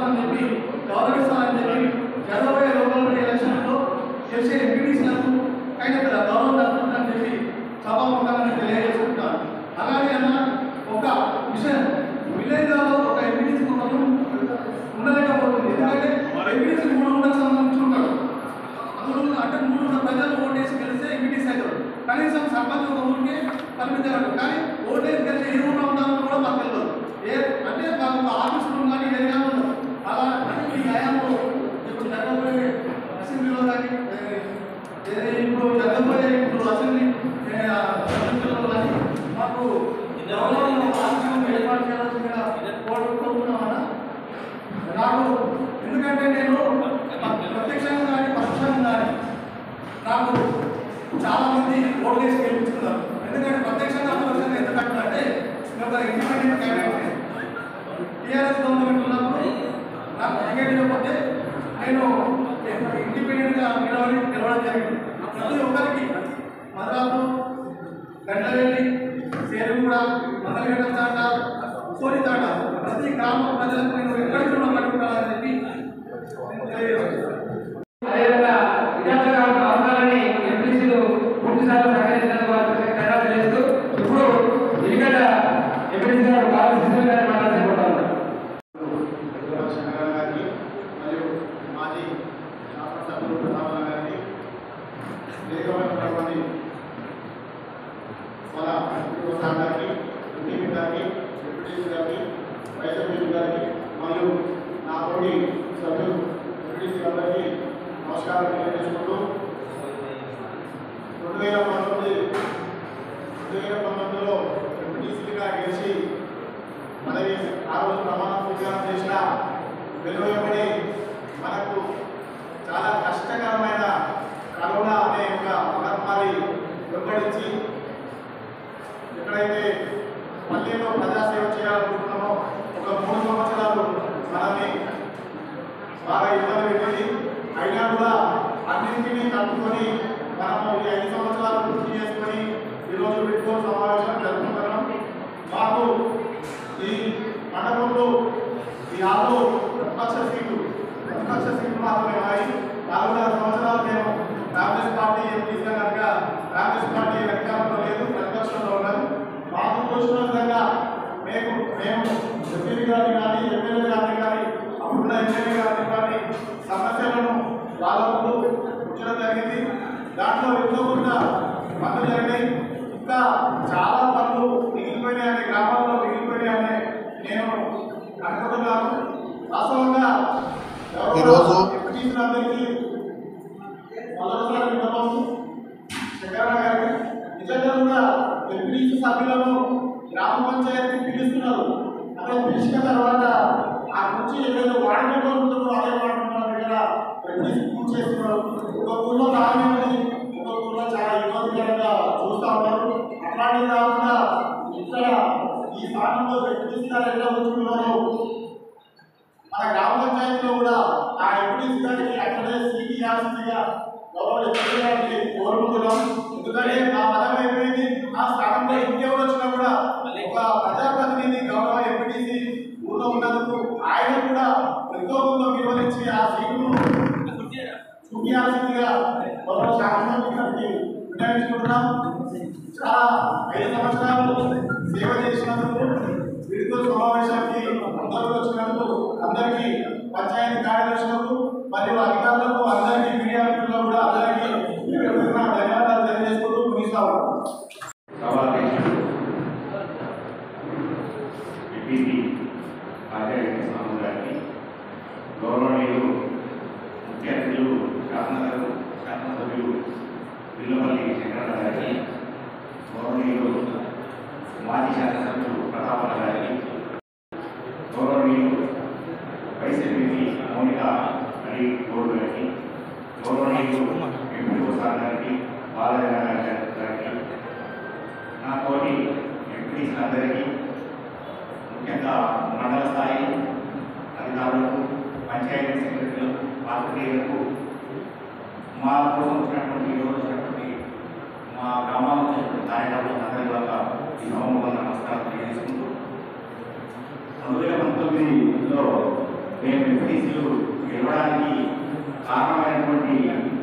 చేస్తానని చెప్పి గౌరవిస్తానని చెప్పి జరగబోయే లోకల్ ఎలక్షన్లో చేసే ఎంపీటీసీలకు కైనా పెద్ద గౌరవం దక్కుతుందని చెప్పి సభాముఖంగా నేను తెలియజేసుకుంటాను అలాగే అన్న ఒక విషయం విలేజ్లో ఒక ఎంపీటీసీ మనం ఉండలేకపోతుంది ఎందుకంటే ఎంపీటీసీ మూడు వందలకు సంబంధించి ఉంటాడు మూడు అంటే మూడు వందల ప్రజలు ఓటేసి గెలిస్తే ఎంపీటీసీ అవుతారు కనీసం సర్పంచ్ ఒక ఊరికి పరిమితమయ్యాడు కానీ ఓటేసి గెలిచి ఏ ఊళ్ళో ఉన్నారో కూడా మాకు తెలియదు ఏ అంటే మాకు ఒక ఆఫీస్ రూమ్ కానీ ఏదైనా ఉండదు అలా అంటే ఈ హయాంలో ఇప్పుడు జరగబోయే అసెంబ్లీలో కానీ ఏ, ఏ, ఇప్పుడు జరగబోయే ఇప్పుడు అసెంబ్లీ ఏ, ఆ, అసెంబ్లీలో కానీ మాకు గవర్నమెంట్ ఒక ఆఫీస్ రూమ్ ఏర్పాటు చేయాల్సిందిగా కోరుకుంటున్నామన్నా నాకు ఎందుకంటే నేను ప్రత్యక్షంగా కానీ పరోక్షంగా కానీ నాకు చాలా మంది ఓట్లు వేసి గెలిపించుకున్నారు ఎందుకంటే ప్రత్యక్షంగా పరోక్షంగా ఎందుకంటే అంటే నేను ఒక ఇండిపెండెంట్ క్యాండిడేట్ టీఆర్ఎస్ గవర్నమెంట్ ఉన్నప్పుడు నాకు టికెట్ ఇవ్వకపోతే నేను ఇండిపెండెంట్గా నిలబడి గెలవడం జరిగింది ప్రతి ఒక్కరికి మద్రాసు గంటలెల్లి సేరుగూడ మంగళగడ్డ తాట సోని తాట ప్రతి గ్రామ ప్రజలకు నేను ఎక్కడికి పట్టుకుంటానని చెప్పి నేను తెలియజేస్తున్నాను. అదేవిధంగా విద్యార్థుల అవసరాలని ఎంపీసీలు పూర్తిసార్లు సహకరించినందుకు వారికి ధన్యవాదాలు తెలియజేస్తూ ఇప్పుడు ఎన్నికల ఎంపీసీ గారు బాగా శిశువు గారు మాట్లాడుకుంటారు శంకరరావు గారికి మరియు మాజీ శాసనసభ్యులు ప్రతాపరావు గారికి వేదికమైనటువంటి మన సార్ గారికి ఎంపీ గారికి డిప్యూటీ గారికి వైస్ ఎంపీ గారికి మరియు నా తోటి సభ్యులు ఎంపీటీసీ అందరికీ నమస్కారం తెలియజేసుకుంటూ రెండు వేల పంతొమ్మిది రెండు వేల పంతొమ్మిదిలో ఎంపీటీసీగా గెలిచి పదవి ఆ రోజు ప్రమాణ స్వీకారం చేసిన వెలువబడి మనకు చాలా కష్టకరమైన కరోనా అనే ఒక మహమ్మారి వెంబడించి ఎక్కడైతే పల్లెల్లో ప్రజాసేవ చేయాలనుకుంటున్నామో ఒక మూడు సంవత్సరాలు మనల్ని బాగా ఇబ్బంది పెట్టింది అయినా కూడా అన్నింటినీ తట్టుకొని మనము ఈ ఐదు సంవత్సరాలు పూర్తి చేసుకొని ఈరోజు పెట్టుకోని సమావేశం జరుపుకుంటున్నాం మాకు ఈ మండపంలో ఈ ఆరు ప్రతిపక్ష సీట్లు ప్రతిపక్ష సీట్లు మాత్రమే ఉన్నాయి నాలుగున్నర సంవత్సరాలు మేము కాంగ్రెస్ పార్టీ ఎంపీగా కనుక కాంగ్రెస్ పార్టీ అధికారంలో లేదు ప్రతిపక్షంలో ఉన్నారు మాకు తోచిన విధంగా మేము మేము ఎంపీ గారిని కానీ ఎమ్మెల్యే గారిని కానీ అప్పుడున్న ఎమ్మెల్యే గారిని కానీ సమస్యలను వాళ్ళ ముందు ఉంచడం జరిగింది దాంట్లో ఎంతో కొంత పనులు జరిగినాయి ఇంకా చాలా పనులు మిగిలిపోయినాయని గ్రామాల్లో మిగిలిపోయినాయని నేను అనుకుంటున్నాను వాస్తవంగా ఈరోజు ఎంపీటీసీలందరికీ మొదటిసారి విన్నపం శంకరరావు గారికి నిజంగా కూడా ఎంపీటీసీ సభ్యులను గ్రామ పంచాయతీ పిలుస్తున్నారు అక్కడ పిలిచిన తర్వాత ఆ నుంచి ఏదైతే వాడుకుంటూ ఉంటుందో అదే వాడుకుంటున్న దగ్గర ఎంపీటీసీ పూర్తి చేస్తున్నారు ఒక ఊళ్ళో బాగానే ఉంది ఒక ఊళ్ళో చాలా ఇబ్బందికరంగా చూస్తా ఉన్నారు అట్లాంటిది కాకుండా ఇక్కడ ఈ స్థానంలో ఎంపీటీసీ గారు ఎట్లా కూర్చుంటున్నారు మన గ్రామ పంచాయతీలో కూడా ఆ ఎంపీటీసీ గారికి అక్కడే సీట్ ఇవ్వాల్సిందిగా గౌరవ ఎంపీ గారికి కోరుకుంటున్నాం ఎందుకంటే ఆ పదవి అయిపోయింది ఆ స్థానంలో ఇంకెవరు వచ్చినా కూడా ఒక ప్రజాప్రతినిధి గౌరవ ఎంపీటీసీ ఊళ్ళో ఉన్నందుకు ఆయన కూడా ఎంతో కొంత విలువనిచ్చి ఆ సీటును చూపించాల్సిందిగా గౌరవ శాసనసభ్యులు గారికి విన్నవించుకుంటున్నాం చాలా ఐదు సంవత్సరాలు సేవ చేసినందుకు వీరితో సమావేశానికి అందరూ వచ్చినందుకు అందరికీ పంచాయతీ కార్యదర్శులకు మరియు అధికారులకు అందరికీ మీడియా మిత్రులకు కూడా అందరికీ పేరు పేరున ధన్యవాదాలు తెలియజేసుకుంటూ ముగిస్తాము సభాధ్యక్షుడు ఎంపీపీ ఆచార్య స్వామి గారికి గౌరవనీయులు ముఖ్య అతిథులు శాసనసభ్యులు శాసనసభ్యులు పిల్లపల్లి శంకరన్న గారికి గౌరవనీయులు మాజీ శాసనసభ్యులు ప్రతాపన్న గారికి గౌరవనీయులు వైస్ ఎంపీ మౌనిక అలీ గౌడ్ గారికి గౌరవనీయులు ఎంపీ ప్రసాద్ గారికి బాలయ్య గారికి నా తోటి ఎంపీస్ అందరికీ ముఖ్యంగా మండల స్థాయి అధికారులకు పంచాయతీ సెక్రటరీలకు పాత్రికేయులకు మా కోసం వచ్చినటువంటి ఈరోజు వచ్చినటువంటి మా గ్రామాలకు వచ్చినటువంటి కార్యకర్తలకు అందరి వల్ల ఈ సమావేశంగా నమస్కారం తెలియజేసుకుంటూ రెండు వేల పంతొమ్మిదిలో మేము కారణమైనటువంటి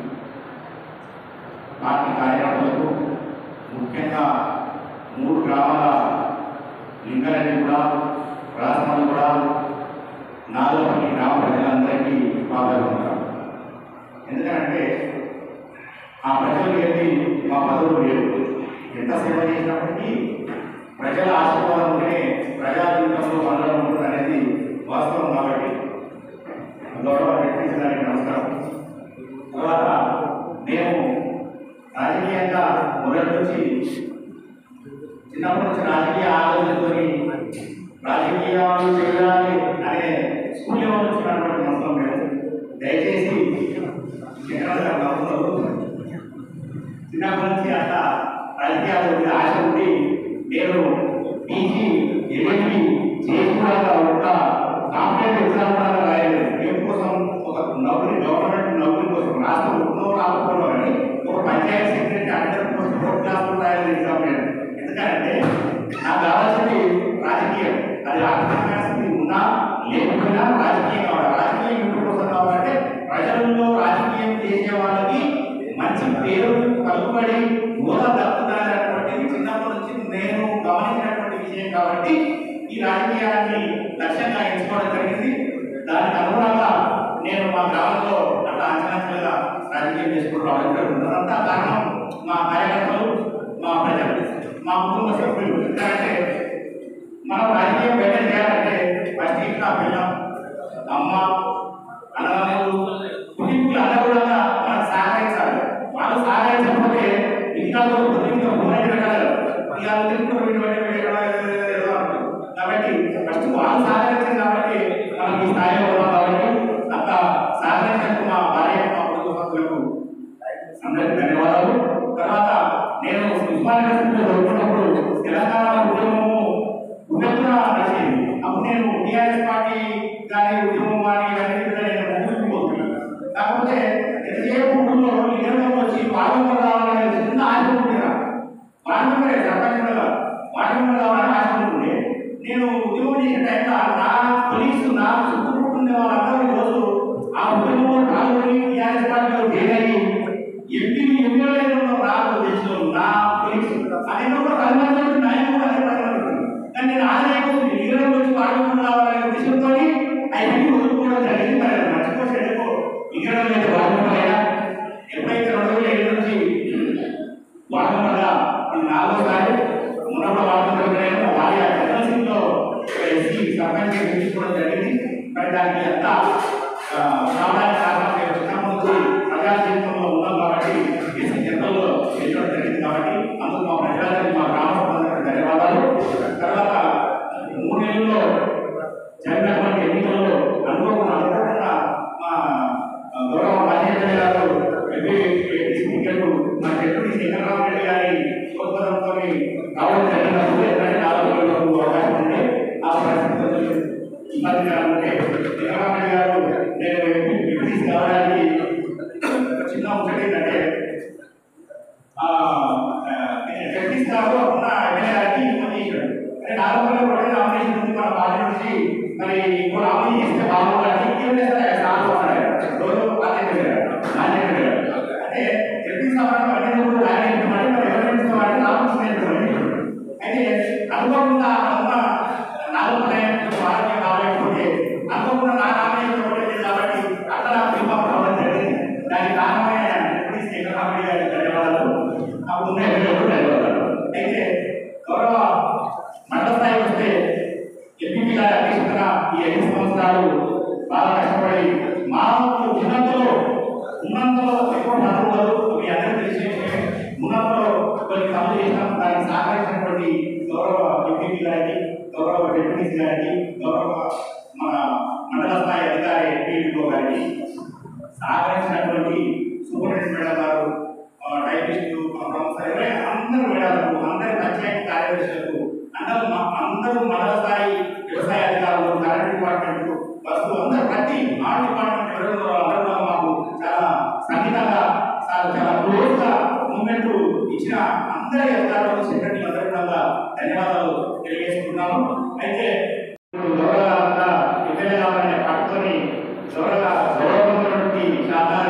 పార్టీ కార్యకర్తలకు ముఖ్యంగా మూడు గ్రామాల లింగారెడ్డి కూడా రాజమల్లి కూడా నాలుగవది గ్రామ ప్రజలందరికీ బాధపడుతున్నారు ఎందుకంటే ఆ ప్రజలు ఏది మా పదవులు లేవు ఎంత సేవ చేసినప్పటికీ ప్రజల ఆశీర్వాదం ఉంటేనే ప్రజా జీవితంలో మనలో ఉంటుంది అనేది వాస్తవం కాబట్టి గౌరవ వ్యక్తి గారికి నమస్కారం తర్వాత నేను రాజకీయంగా మొదటి నుంచి చిన్నప్పటి నుంచి రాజకీయ ఆలోచనతో రాజకీయాలు చేయాలి అనే స్కూల్ లెవెల్ నుంచి ఉన్నటువంటి మనసులో మేము దయచేసి ఎక్కడ నవ్వుతున్నారు చిన్నప్పటి నుంచి అంత రాజకీయాలు మీద ఆశ ఉండి నేను పీజీ ఎల్ఎంపీ చేసి కూడా ఒక కాంపిటేటివ్ ఎగ్జామ్ కూడా రాయలేదు దేని కోసం ఒక నౌకరీ గవర్నమెంట్ నౌకరీ కోసం రాష్ట్రం ఉన్నో రాకపోవడం కానీ ఒక పంచాయతీ సెక్రటరీ అందరి కోసం ఫోర్త్ క్లాస్ రాయాలి ఎగ్జామ్ నేను ఎందుకంటే నాకు కావాల్సింది రాజకీయం అది ఆర్థిక స్థితి ఉన్నా లేకపోయినా రాజకీయం కావాలి రాజకీయం ఎందుకు కోసం కావాలంటే ప్రజల్లో రాజకీయం చేసే వాళ్ళకి మంచి పేరు పలుకుబడి హోదా దక్కుతారనేటువంటిది చిన్నప్పటి నుంచి నేను గమనించినటువంటి విషయం కాబట్టి ఈ రాజకీయాన్ని లక్ష్యంగా ఎంచుకోవడం జరిగింది దానికి అనుగుణంగా నేను మా గ్రామంలో అట్లా అంచనాలుగా రాజకీయం చేసుకుంటూ రావడం అదంతా కారణం మా కార్యకర్తలు మా ప్రజలు మా కుటుంబ సభ్యులు ఎందుకంటే మనం రాజకీయం బయట చేయాలంటే ఫస్ట్ ఇంట్లో పిల్లం అమ్మ అన్నదమ్ములు కుటుంబీకులు అందరూ కూడా మనం సహకరించాలి వాళ్ళు సహకరించకపోతే ఇంకా కుటుంబీకులు మూడైదు రకాలు ఇవాళ తిరుగుతున్నటువంటి కాబట్టి ఫస్ట్ వాళ్ళు సహకరించారు కాబట్టి మనం ఈ స్థాయిలో ఉన్నాం కాబట్టి అంత సహకరించినందుకు మా భార్య మా కుటుంబ సభ్యులకు అందరికీ ధన్యవాదాలు తర్వాత నేను ఉస్మానియా యూనివర్సిటీలో చదువుతున్నప్పుడు తెలంగాణ ఉద్యమము ఉద్యమం నడిచింది అప్పుడు నేను టీఆర్ఎస్ పార్టీ కానీ ఉద్యమం కానీ ఇవన్నీ కూడా నేను ముందుకుపోతున్నాను కాకపోతే ఎంతసేపు ఊళ్ళో లీడర్లు వచ్చి పాల్గొన రావాలనే చిన్న ఆశ ఉంటుంది పాల్గొనే సర్పంచ్ కూడా పాల్గొన రావాలని ఆశ ఉంటుంది నేను ఉద్యమం చేసే టైంలో నా కొలీగ్స్ నా చుట్టుముట్టుండే వాళ్ళందరూ ఈరోజు ఆ ఉద్యమంలో పాల్గొని టీఆర్ఎస్ పార్టీలో చేరి ఎంపీలు ఎమ్మెల్యేలు రాదు దేశంలో నా కొలీగ్స్ అదే కూడా కలవాలి నాయకుడు అదే కలవాలి కానీ నేను ఆదాయపోతుంది లీడర్ వచ్చి పాల్గొన రావాలనే ఉద్దేశంతో అవన్నీ వదులుకోవడం జరిగింది మరి మర్చిపోతే లీడర్ అయితే బాగుంటాయా ఎప్పుడైతే రెండు వేల ఏడు నుంచి వాడకుండా ఇది నాలుగోసారి ఉన్నప్పుడు వాడుకుంటున్నాను వారి జనరల్సింగ్లో ఎస్సీ సర్పంచ్ తీసుకోవడం జరిగింది మరి దానికి ఎంత ప్రాధాన్యత కారణం నేను చిన్నప్పటి నుంచి ప్రజా జీవితంలో ఉన్నాం కాబట్టి ఎస్సీ జనరల్లో చేర్చడం జరిగింది కాబట్టి అందుకు మా ప్రజలందరికీ మా గ్రామ ప్రజలందరికీ ధన్యవాదాలు తర్వాత మూడు నెలల్లో జరిగినటువంటి ఎన్నికల్లో అనుకోకుండా అనుకోకుండా మా గౌరవ రాజేంద్ర గారు ఎంపీ స్పీకర్ మా డెప్యూటీ శంకరరావు రెడ్డి గారి ప్రోత్సాహంతో రావడం జరిగినప్పుడు ఎందుకంటే నాలుగు రోజులకు అవకాశం ఉంది ఆ పరిస్థితుల్లో ఇబ్బందిగా ఉంటే శంకరరావు రెడ్డి గారు నేను ఎంపీ కావడానికి చిన్న ఒకటి ఏంటంటే ప్రశ్నిస్తారు ఉన్న ఎమ్మెల్యే గారికి ఇబ్బంది చేశాడు అంటే నాలుగు వందల కోట్ల నామినేషన్ ఉంది మన పార్టీ నుంచి మరి ఇంకో నామినేషన్ చేస్తే బాగుంటుంది ఇంకేం చేస్తారు సాగు అన్నాడు రోజు పార్టీ అంటే చెప్పిన సమానం అడిగినప్పుడు ఆయన ఇష్టమని మరి ఎవరు ఇష్టమని నామినేషన్ అయితే అనుకోకుండా ఉన్న నాలుగు వాళ్ళకి కావాలనుకుంటే అనుకోకుండా నా నామినేషన్ ఒకటి కాబట్టి అక్కడ బీమా రావడం జరిగింది దానికి కారణమైన డిప్యూటీ స్పీకర్ రామడి గారికి ధన్యవాదాలు అప్పుడు ఉన్న ఎమ్మెల్యేలకు ధన్యవాదాలు అయితే గౌరవ మండల స్థాయి వస్తే ఎంపీ గారి అధ్యక్షతన ఈ ఐదు సంవత్సరాలు బాగా కష్టపడి మానవులు ఉన్నంతలో ఉన్నంతలో ఎక్కువ పనులు మీ అందరికీ తెలిసిన విషయమే. ఉన్నంతలో కొన్ని పనులు చేసినాం దానికి సహకరించినటువంటి గౌరవ ఎంపీ గారికి గౌరవ డిప్యూటీ గారికి గౌరవ మన మండల స్థాయి అధికారి ఎంపీడీఓ గారికి సహకరించినటువంటి సూపరింటెండెంట్ మేడం గారు ఆ, టైపిస్టు మా ప్రొఫెసర్ ఎవరైనా అందరూ మేడాలకు అందరి పంచాయతీ కార్యదర్శులకు అందరూ మా- అందరూ మండల స్థాయి వ్యవసాయ అధికారులు కరెంట్ డిపార్ట్మెంట్ బస్సు అందరూ ప్రతి ఆ డిపార్ట్మెంట్ ఎవరైనా ఉన్నారో అందరూ కూడా మాకు చాలా సన్నిహితంగా చాలా చాలా క్లోజ్ గా మూమెంట్ ఇచ్చిన అందరి అధికారులు సెక్రటరీ అందరూ కూడా ధన్యవాదాలు తెలియజేసుకుంటున్నాము అయితే గౌరవ ఎమ్మెల్యే కావాలనే పట్టుకొని గౌరవ గౌరవమైనటువంటి శాఖ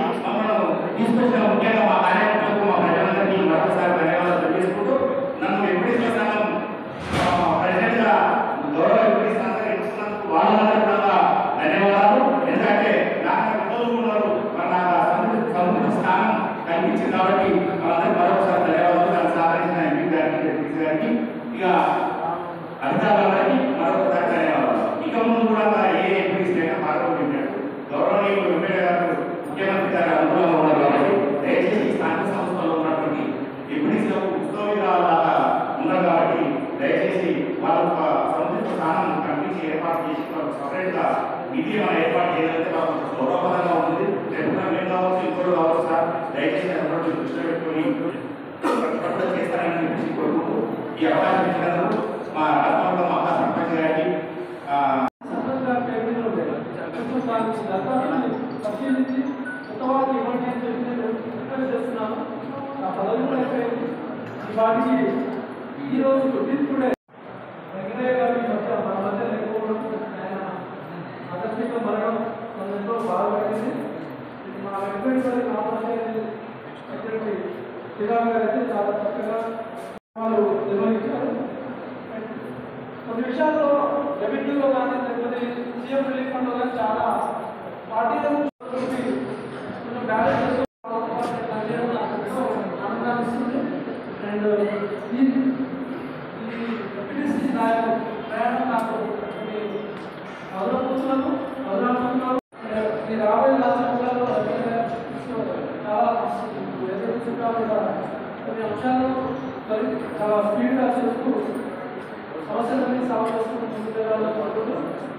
మమ్మల్ని తీసుకొచ్చిన ముఖ్యంగా మా కార్యకర్తలకు మా ప్రజలందరికీ మరొకసారి ధన్యవాదాలు తెలియజేసుకుంటూ నన్ను ఎప్పుడు సంఘం ప్రెసిడెంట్గా గౌరవ ఎంపీ సంఘం ఇస్తున్నందుకు వాళ్ళందరూ కూడా ధన్యవాదాలు ఎందుకంటే నాకు పెద్దలు ఉన్నారు మరి నాకు ఆ సముద్ర సముద్ర స్థానం కల్పించింది కాబట్టి వాళ్ళందరూ మరొకసారి ధన్యవాదాలు నన్ను సహకరించిన ఎంపీ గారికి ఎంపీ గారికి ఇక అధికారులందరికీ మరొకసారి ధన్యవాదాలు ఇక ముందు కూడా మా ఏ ఎంపీస్ అయినా పాల్గొంటున్నాడు గౌరవనీయులు ఎమ్మెల్యే గారు ముఖ్యమంత్రి గారు అనుకూలంగా ఉన్నారు కాబట్టి దయచేసి స్థానిక సంస్థల్లో ఉన్నటువంటి ఎంపీసీలకు ఉద్యోగాలాగా ఉన్నారు కాబట్టి దయచేసి వాళ్ళ ఒక సంతృప్త స్థానం కల్పించి ఏర్పాటు చేసి వాళ్ళకి సపరేట్గా నిధి మనం ఏర్పాటు చేయాలంటే వాళ్ళకి గౌరవపరంగా ఉంది రేపు కూడా మేము కావచ్చు ఇంకోటి కావచ్చు సార్ దయచేసి అది కూడా మీరు దృష్టిలో పెట్టుకొని తప్పకుండా చేస్తారని చెప్పేసి కోరుకుంటూ ఈ అవకాశం ఇచ్చినందుకు మా రాష్ట్రంలో మహా సర్పంచ్ గారికి ఆ, సర్పంచ్ గారి పేరు మీద ఉండే కొంచెం దానికి దరఖాస్తుని పరిశీలించి కొత్తవారికి ఇవ్వండి అని చెప్పి నేను రిక్వెస్ట్ చేస్తున్నాను నా పదవి కూడా అయిపోయింది ఈ వాటికి ఈ రోజు టుడే వెంకటయ్య గారి మధ్య మన మధ్య లేకపోవడం ఆయన ఆకస్మిక మరణం మన ఎంతో బాధపడింది ఇది మా వెంకటయ్య గారి కాపాడే సెక్రటరీ శ్రీరామ్ గారు అయితే చాలా చక్కగా వాళ్ళు నిర్వహించారు కొన్ని విషయాల్లో రెవెన్యూలో కానీ లేకపోతే సీఎం రిలీఫ్ ఫండ్ కానీ చాలా పార్టీలను కొంచెం బ్యాలెన్స్ చేసుకోవడం నాకు ఎంతో ఆనందాన్ని ఇస్తుంది అండ్ ఈ ఈ ఎపిడిసి నాయకు ప్రయాణం నాకు అదనపుతున్నాను అదనపుతున్నాను ఈ రాబోయే రాష్ట్రాలలో చాలా ఎదురు కొన్ని అంశాలు మరి చాలా స్పీడ్గా చేస్తూ సమస్యలన్నీ సాల్వ్ చేసుకుంటూ ముందుకు వెళ్ళాలని కోరుకుంటూ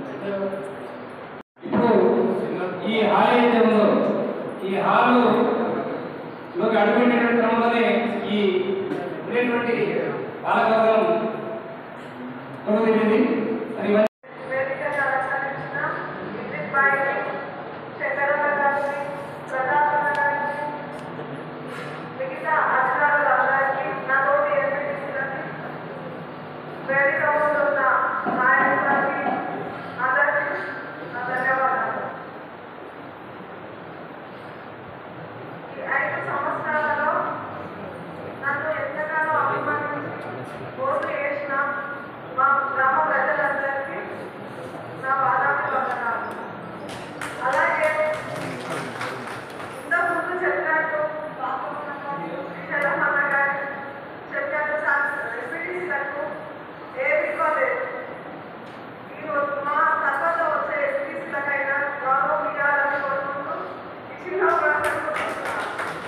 ఇప్పుడు ఈ హాల్ ఏదైతే ఉందో ఈ హాల్ లోకి అడుగునేటువంటి క్రమంలోనే ఈ ఉండేటువంటి పాలకవర్గం కొనుగోలు అది ఇవన్నీ వేదికగా అలంకరించిన విద్యుత్ బాయిని శంకరన్న గారికి ప్రతాపన్న గారికి మిగతా అధికారులందరికీ నా తోటి ఎంపీటీసీలకి వేదిక ముందు ఉన్న నాయకులకి అందరికీ నా ధన్యవాదాలు ఈ ఐదు సంవత్సరాలలో నన్ను ఎంతగానో అభిమానించి ఓటు వేసిన మా గ్రామ ప్రజలందరికీ నా పాదాలు వందనాలు అలాగే ఇంతకు ముందు చెప్పినట్టు శరమన్న గారి చెప్పినట్టు ఎస్పీటీసీలకు ఏమి లేదు ఈరోజు మా తర్వాత వచ్చే ఎస్పీసీలకైనా గౌరవం ఇవ్వాలని కోరుకుంటూ ఇచ్చిన అవకాశం కోరుతున్నాను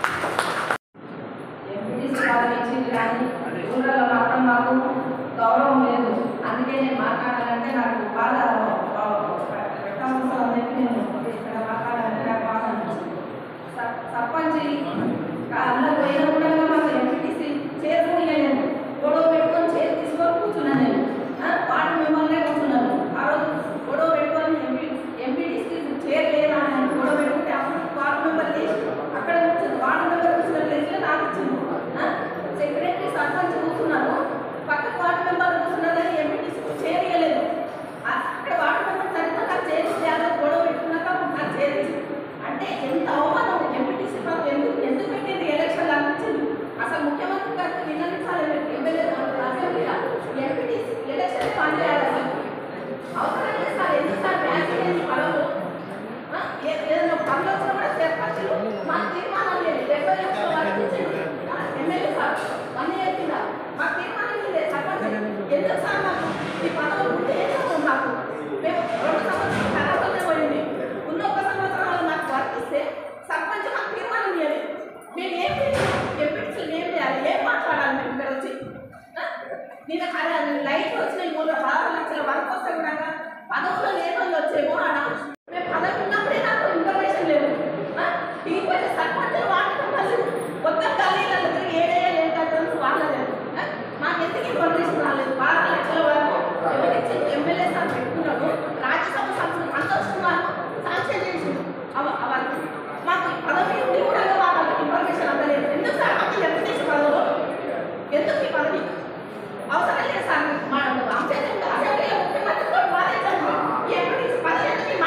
ఎంపీటీసీ పదవి ఇచ్చింది కానీ ఊళ్ళలో మాత్రం మాకు గౌరవం లేదు అందుకే నేను మాట్లాడాలంటే నాకు బాగా పెట్టాల్సిన అనేది నేను ఇక్కడ మాట్లాడాలంటే నాకు బాగా అనిపిస్తుంది సర్- సర్పంచ్ అందులో పోయిన కూడా మాకు ఎంపీటీసీ చేరు ఇవ్వలేదు గొడవ పెట్టుకొని చేరు తీసుకొని కూర్చున్నాను నేను ఆ, వార్డు మెంబర్లే కూర్చున్నాను ఆ రోజు గొడవ పెట్టుకొని ఎంపీ ఎంపీటీసీ చేరు లేదా అని గొడవ పెట్టుకుంటే అప్పుడు వార్డు మెంబర్ లేచి అక్కడ కూర్చుంది వార్డు మెంబర్ కూర్చున్న ప్లేస్లో నాకు ఇచ్చింది ఆ, సెక్రటరీ సర్పంచ్ కూర్చున్నారు పక్కన వార్డు మెంబర్ కూర్చున్నారు కానీ ఎంపీటీసీ చేరియలేదు అక్కడ వార్డు మెంబర్ సరిగ్గా నాకు చేరింది అలా గొడవ పెట్టుకున్నాక నాకు చేరింది అంటే ఎంత అవమానం ఎంపీటీసీ పదవి ఎందుకు ఎందుకు పెట్టింది ఎలక్షన్లు అనిపించింది అసలు ముఖ్యమంత్రి గారికి విన్నవించాలి ఎమ్మెల్యే అసెంబ్లీలో ఎంపీటీసీ ఎలక్షన్ పనిచేయాలి అసలు అవసరం లేదు సార్ ఎందుకు సార్ బ్యాంక్ చేసి పడవలు ఆ, ఏ- ఏదైనా పనులు వచ్చినా కూడా సర్పంచులు మాకు తీర్మానం లేదు డెబ్బై లక్షల వరకు ఇచ్చిండు. ఆ, ఎమ్మెల్యే సార్ వన్ ఇయర్ కింద మాకు తీర్మానం లేదు సర్పంచ్ ఎందుకు సార్ మాకు ఈ పదవులు ఉంటే ఏదో మాకు మేము రెండు సంవత్సరాలు ఖరాబ్ పోయింది ఉన్న ఒక సంవత్సరాలు మాకు వర్తిస్తే సర్పంచ్ మాకు తీర్మానం ఇవ్వలేదు మేము ఏం ఎంపీటీసీలు ఏం చేయాలి ఏం మాట్లాడాలి మేము ఇక్కడ వచ్చి ఆ? నేను అలా లైట్ వచ్చిన మూడు పదహారు లక్షల వరకు వస్తే కూడా పదవులో లేని వాళ్ళు వచ్చేమో ఆడ మేము పదవి ఉన్నప్పుడే నాకు ఇన్ఫర్మేషన్ లేదు ఆ? టీపీ సర్పంచ్ వాడటం వల్ల మొత్తం గల్లీలలో తిరిగి ఏడేళ్ళు ఏంటంటే వాళ్ళలేదు ఆ? మాకు ఎందుకు ఇన్ఫర్మేషన్ రాలేదు పదహారు లక్షల వరకు ఎవరిచ్చి ఎమ్మెల్యే సార్ పెట్టుకున్నాడు రాజ్యసభ సభ్యులు సంతోష్ కుమార్ సాంక్షన్ చేసిండు అవ- అవన్నీ మాకు ఈ పదవి ఉండి కూడా వాళ్ళకి ఇన్ఫర్మేషన్ అందలేదు ఎందుకు సార్ మాకు ఎంపీటీసీ పదవులు ఎందుకు ఈ పదవి అవసరం లేదు సార్ మా అసెంబ్లీ అసెంబ్లీలో ముఖ్యమంత్రి కూడా వాదించండి ఈ ఎంపీటీసీ పదవి ఎందుకు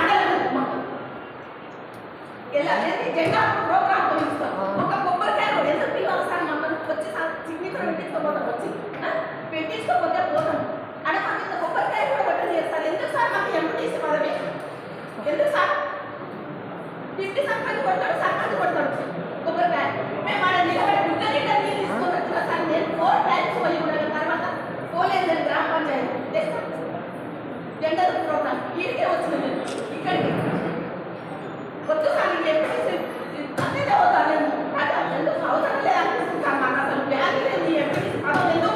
తీసుకుపోతే పోతాం అడగకుండా కొబ్బరికాయ కూడా కొట్టని చేస్తారు ఎందుకు సార్ మాకు ఎంపీటీసీ పదవి ఎందుకు సార్ డిప్యూటీ సర్పంచ్ కొడతాడు సర్పంచ్ కొడతాడు కొబ్బరికాయ మేము ఆడ నిలబడి గుడ్డ నిండా నీళ్ళు తీసుకొని వచ్చిన సార్ నేను ఫోర్ టైమ్స్ పోయి ఉన్నాను తర్వాత పోలేదు నేను గ్రామ పంచాయతీ చేస్తాను జెండర్ ప్రోగ్రామ్ ఈడికే వచ్చిన నేను ఇక్కడికి వద్దు సార్ ఇది ఎంపీటీసీ అదే చదువుతాను నేను అది ఎందుకు అవసరం లేదు అనిపిస్తుంది సార్ నాకు అసలు వ్యాధి లేదు ఈ ఎంపీటీసీ పదం ఎందుకు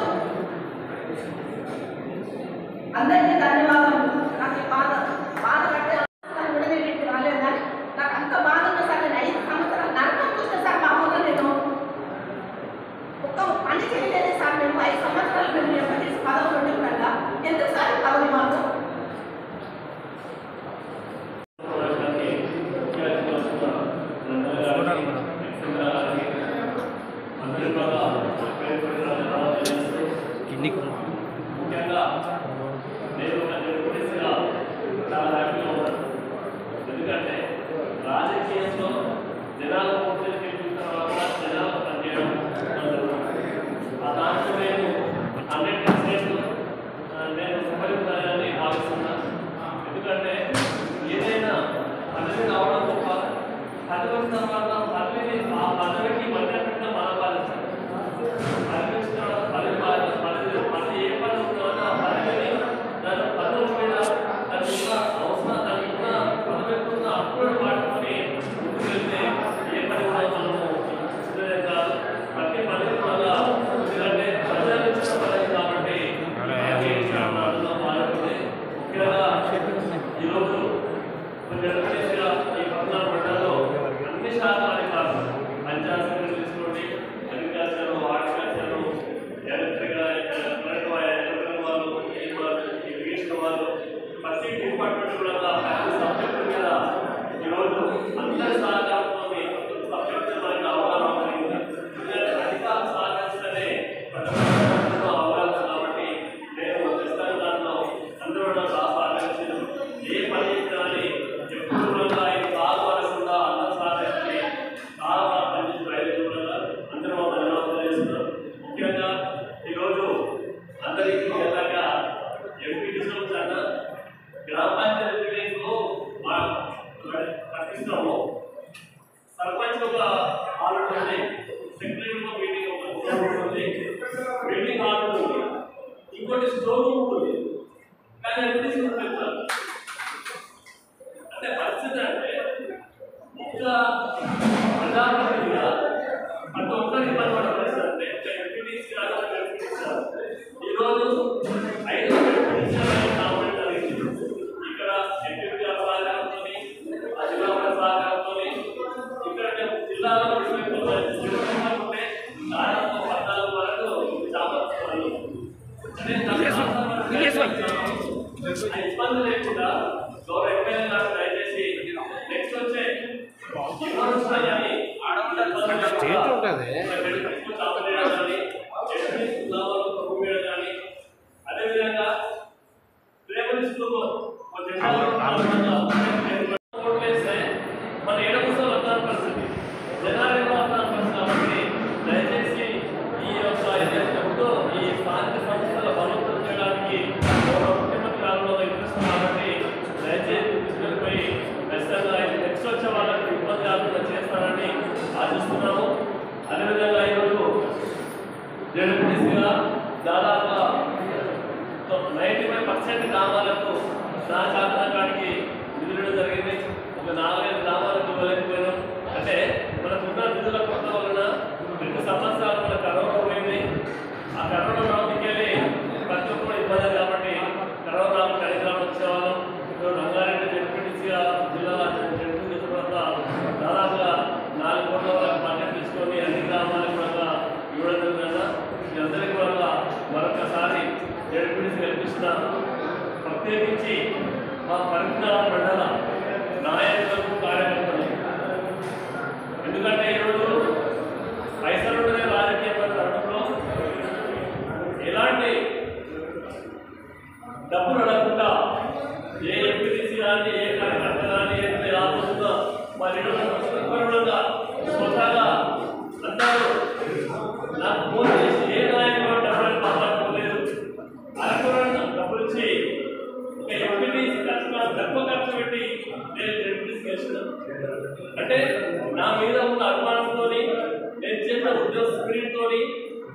అందరికీ ధన్యవాదాలు నాకు ఈ బాధ బాధ పట్టే అవసరం కూడా నేను ఇంటికి రాలేదు కానీ నాకు అంత బాధ ఉంది సార్ నేను ఐదు సంవత్సరాలు నరకం చూసిన సార్ మా ఊళ్ళో నేను ఒక్క పని చేయలేదే సార్ మేము ఐదు సంవత్సరాలు మేము ఎంపీటీసీ పదవి నుండి కూడా ఎందుకు సార్ ఈ పదవి మాకు ముఖ్యంగా నేను ఒక జర్నలిస్ట్గా చాలా హ్యాపీగా ఉన్నాను ఎందుకంటే రాజకీయంలో జనాల పూర్తికి వెళ్ళిన తర్వాత జనాలకు పనిచేయడం అందరూ. ఆ దాంట్లో నేను హండ్రెడ్ పర్సెంట్ నేను ఉపయోగపడాలని భావిస్తున్నాను ఎందుకంటే ఏదైనా పదవి రావడం గొప్ప పదవి వచ్చిన తర్వాత పదవిని ఆ పదవికి మధ్య పెట్టిన మన బాధ్యత పదవిస్తున్న పదవి బాధ్యత పదవి పదవి ఏ పదవి ఉందో ఆ పదవిని దాని పదవి మీద దాని ఉన్న అవసరం దానికి ఉన్న పదవి ఉన్న అప్పుడు వాడుకొని ముందుకు వెళ్తే ఏ పని కూడా మనము ఇదే కాదు ప్రతి పదవి వల్ల ఎందుకంటే ప్రజలు ఇచ్చిన పదవి కాబట్టి రాజకీయ నాడులో మారుతుంది ముఖ్యంగా ఈరోజు జర్నలిస్ట్గా ఈ పద్నాలుగు మండలంలో అన్ని శాఖల అధికారులు పంచాయత్ సెక్రటరీ తీసుకోండి agriculture horticulture electrical current electrical వాళ్ళు ఈ వాళ్ళు ఇరిగేషన్ వాళ్ళు ప్రతి డిపార్ట్మెంట్ కూడా ప్రతి సబ్జెక్టు మీద ఈరోజు అందరి సహకారంతో సబ్జెక్టు మనకి అవగాహన కలిగింది ఎందుకంటే అధికారులు సహకరిస్తేనే ప్రజలకు అవగాహన కాబట్టి నేను ప్రస్తుతం దాంట్లో అందరూ కూడా బాగా సహకరించారు ఏ పని చేసినా కానీ ఎప్పుడు కూడా ఇది కాలు వరకుండా అందరూ సహకరించి చాలా బాగా పనిచేసి ప్రయోజనం వల్ల అందరూ మా ధన్యవాదాలు చేస్తున్నారు ముఖ్యంగా ఈరోజు అందరికీ ఎలాగా ఎంపీటీసీలో కన్నా గ్రామ పంచాయతీ మీటింగ్లో మా పట్టిస్తున్నాము సర్పంచ్ ఒక హాల్ ఉంటుంది సెక్రటరీ ఒక మీటింగ్ ఒక స్టోర్ ఉంటుంది మీటింగ్ హాల్ ఉంటుంది ఇంకోటి స్టోర్ రూమ్ ఉంటుంది కానీ ఎంపీటీసీ పెడతారు అంటే పరిస్థితి అంటే ఒక్క ప్రజాప్రతినిధిగా ప్రతి ఒక్కరికి ఇబ్బంది పడే పరిస్థితి అంటే ఒక ఎంపీటీసీ కాదు ఒక ఎంపీటీసీ కాదు ఈరోజు ఐదు ఎంపీటీసీ కావడం జరిగింది ఇక్కడ ఎంపీ గారి సహకారంతో అధికారుల సహకారంతో ఇక్కడ మేము జిల్లాలో ఉంటే దాదాపు పద్నాలుగు వరకు చాపలు అంటే ఆ ఇబ్బంది లేకుండా గౌరవ ఎమ్మెల్యే గారు దయచేసి నెక్స్ట్ వచ్చే విమర్శలు కానీ స్టేట్ ఉంటుంది అదేవిధంగా రేపటి స్కూల్లో వేస్తే మన ఏడ కోసం వస్తాను పరిస్థితి జనాలు వస్తాను పరిస్థితి కాబట్టి దయచేసి ఈ యొక్క ఏదైతే ఉందో ఈ స్థానిక సంస్థల బలోపేతం చేయడానికి గౌరవ ముఖ్యమంత్రి గారు ఇంట్రెస్ట్ కాబట్టి దయచేసి తీసుకెళ్ళిపోయి ఖచ్చితంగా నెక్స్ట్ వచ్చే వాళ్ళకి ఇబ్బంది కాకుండా చేస్తారని ఆశిస్తున్నాము అదేవిధంగా ఈరోజు జడ్పీసీగా దాదాపుగా నైంటీ ఫైవ్ పర్సెంట్ గ్రామాలకు నా శాసన కాడికి నిధులు జరిగింది ఒక నాలుగైదు గ్రామాలకు ఇవ్వలేకపోయినాం అంటే మనకున్న నిధుల కొరత వలన రెండు సంవత్సరాలు మన కరోనా పోయింది ఆ కరోనా రావడానికి ప్రతి ఒక్కరు ఇబ్బంది కాబట్టి కరోనా కార్యక్రమం వచ్చేవాళ్ళం ఇప్పుడు రంగారెడ్డి జడ్పీటీసీగా జిల్లా జడ్పీ తర్వాత దాదాపుగా నాలుగు కోట్ల వరకు బడ్జెట్ తీసుకొని అన్ని గ్రామాలకు కూడా ఇవ్వడం జరిగిందన్న మీ అందరికీ కూడా మరొకసారి జడ్పీటీసీ కల్పిస్తున్నాను ప్రత్యేకించి మా పరిజ్ఞాన మండల నాయకులకు కార్యకర్తలు ఎందుకంటే ఈరోజు పైసలుండే రాజకీయ తరుణంలో ఎలాంటి డబ్బులు అడగకుండా ఏ ఎంపీటీసీ కానీ ఏ కార్యకర్త కానీ ఏ ఆలోచన మరి కూడా స్వతహాగా అందరూ నాకు ఫోన్ చేసి ఏ నాయకుడు డబ్బులు మాట్లాడుకోలేదు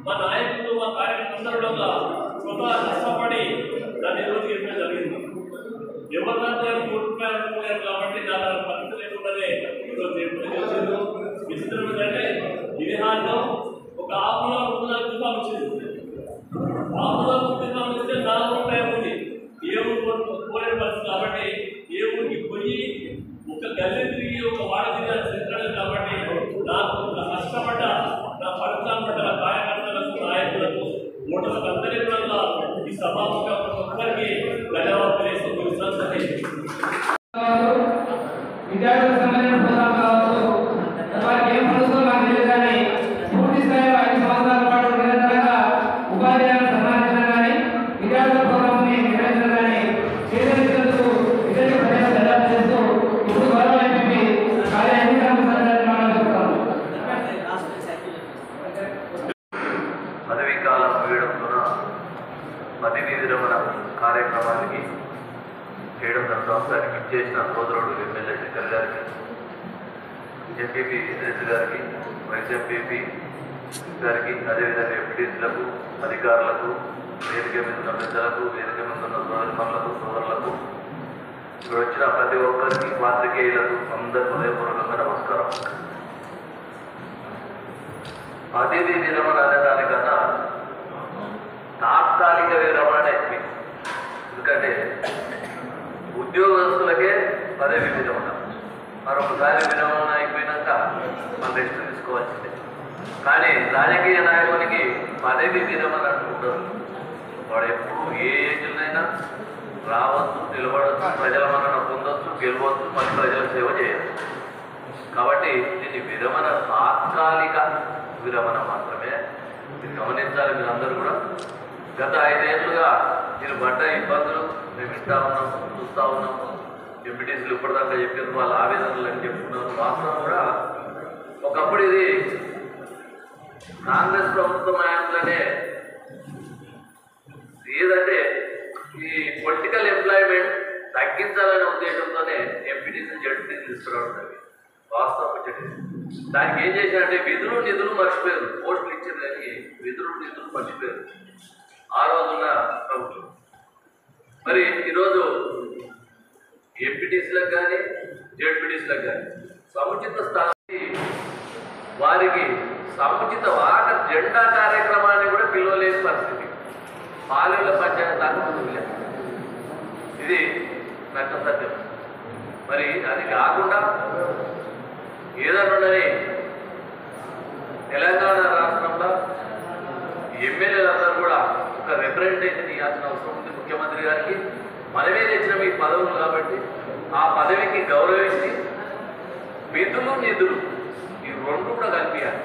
మా నాయకులు మా కార్యకర్తలు కూడా స్వతహా కష్టపడి దాన్ని ఈరోజు చెప్పడం జరిగింది ఎవరినంటే కోరుకున్నారనుకున్నారు కాబట్టి నా పరిస్థితి లేకుండానే ఈరోజు ఎప్పుడు చేసింది విచిత్రం ఏంటంటే ఇది హాల్లో ఒక ఆకులో ముందు రూపాయలు వచ్చింది ఆకులో ముప్పై రూపాయలు ఇస్తే నాలుగు రూపాయలు ఉంది ఏ ఊరు కోలేని పరిస్థితి కాబట్టి ఏ ఊరికి పోయి ఒక గల్లె తిరిగి ఒక వాడ తిరిగి తిరగలేదు కాబట్టి నాకు నా కష్టపడ్డ నా పరిశ్రమ పడ్డ నా కార్యకర్తలకు నాయకులకు ఓటర్లకు అందరికీ కూడా ఈ సభాముఖం ఒక్కరికి ధన్యవాదాలు తెలియజేస్తూ ముగిస్తున్నాను. విద్యార్థులకు సంబంధించిన ప్రోగ్రాం కావచ్చు వారికి ఏం పడుతుందో నాకు తెలియదు కానీ పూర్తి స్థాయిలో ఐదు సంవత్సరాల పాటు నిరంతరంగా ఉపాధ్యాయులను సన్మానించడం కానీ విద్యార్థుల ప్రోగ్రాంని నిర్వహించడం కానీ చేసినందుకు ఇతరులకు ప్రజలకు ధన్యవాదాలు చేస్తూ ఇప్పుడు గౌరవ ఎంపీ కార్య ఎన్నికల సందర్భంగా మనం చెప్తాము పదవీ కాలం ముగియడంతో పదవీ విరమణ కార్యక్రమానికి చేయడం సంవత్సరానికి ఇచ్చేసిన సోదరుడు ఎమ్మెల్యే శంకర్ గారికి ఎంపీపీ రెడ్డి గారికి వైస్ ఎంపీపీ గారికి అదేవిధంగా ఎంపీటీసీలకు అధికారులకు వేదిక మీద ఉన్న పెద్దలకు వేదిక మీద ఉన్న సోదరులకు సోదరులకు ఇక్కడ వచ్చిన ప్రతి ఒక్కరికి పాత్రికేయులకు అందరి హృదయపూర్వకంగా నమస్కారం పదవి విరమణ అనేదానికన్నా తాత్కాలిక విరమణ ఎక్కువ ఎందుకంటే ఉద్యోగస్తులకే పదవి విరమణ మరొకసారి విరమణ అయిపోయినాక మనం రెస్ట్ తీసుకోవాల్సిందే కానీ రాజకీయ నాయకునికి పదవి విరమణ అంటుంటారు వాడు ఎప్పుడు ఏ ఏజ్లైనా రావచ్చు నిలబడవచ్చు ప్రజల మన్నన పొందొచ్చు గెలవచ్చు మళ్ళీ ప్రజల సేవ చేయవచ్చు కాబట్టి దీన్ని విరమణ తాత్కాలిక విరమణ మాత్రమే ఇది గమనించాలి మీరందరూ కూడా గత ఐదేళ్లుగా మీరు పడ్డ ఇబ్బందులు మేము వింటా ఉన్నాం చూస్తూ ఉన్నాం ఎంపీటీసీలు ఇప్పటిదాకా చెప్పారు వాళ్ళ ఆవేదనలు అని చెప్తున్నారు వాస్తవం కూడా ఒకప్పుడు ఇది కాంగ్రెస్ ప్రభుత్వం హయాంలోనే ఏదంటే ఈ పొలిటికల్ ఎంప్లాయ్మెంట్ తగ్గించాలనే ఉద్దేశంతోనే ఎంపీటీసీ జడ్పీటీసీ తీసుకురావడం జరిగింది వాస్తవం వచ్చేది దానికి ఏం చేశారంటే విధులు నిధులు మర్చిపోయారు పోస్టులు ఇచ్చిన దానికి విధులు నిధులు మర్చిపోయారు ఆ రోజున ప్రభుత్వం మరి ఈరోజు ఎంపీటీసీలకు కానీ జడ్పీటీసీలకు కానీ సముచిత స్థానానికి వారికి సముచిత వాట జెండా కార్యక్రమాన్ని కూడా పిలవలేని పరిస్థితి పాలెల పంచాయతీ దాకా ముందుకు ఇది నక్క సత్యం మరి అది కాకుండా ఏదన్నదని తెలంగాణ రాష్ట్రంలో ఎమ్మెల్యేలందరూ కూడా ఒక రిప్రజెంటేషన్ ఇవ్వాల్సిన అవసరం ఉంది ముఖ్యమంత్రి గారికి మనమే తెచ్చిన ఈ పదవులు కాబట్టి ఆ పదవికి గౌరవించి విధులు నిధులు ఈ రెండు కూడా కల్పించాలి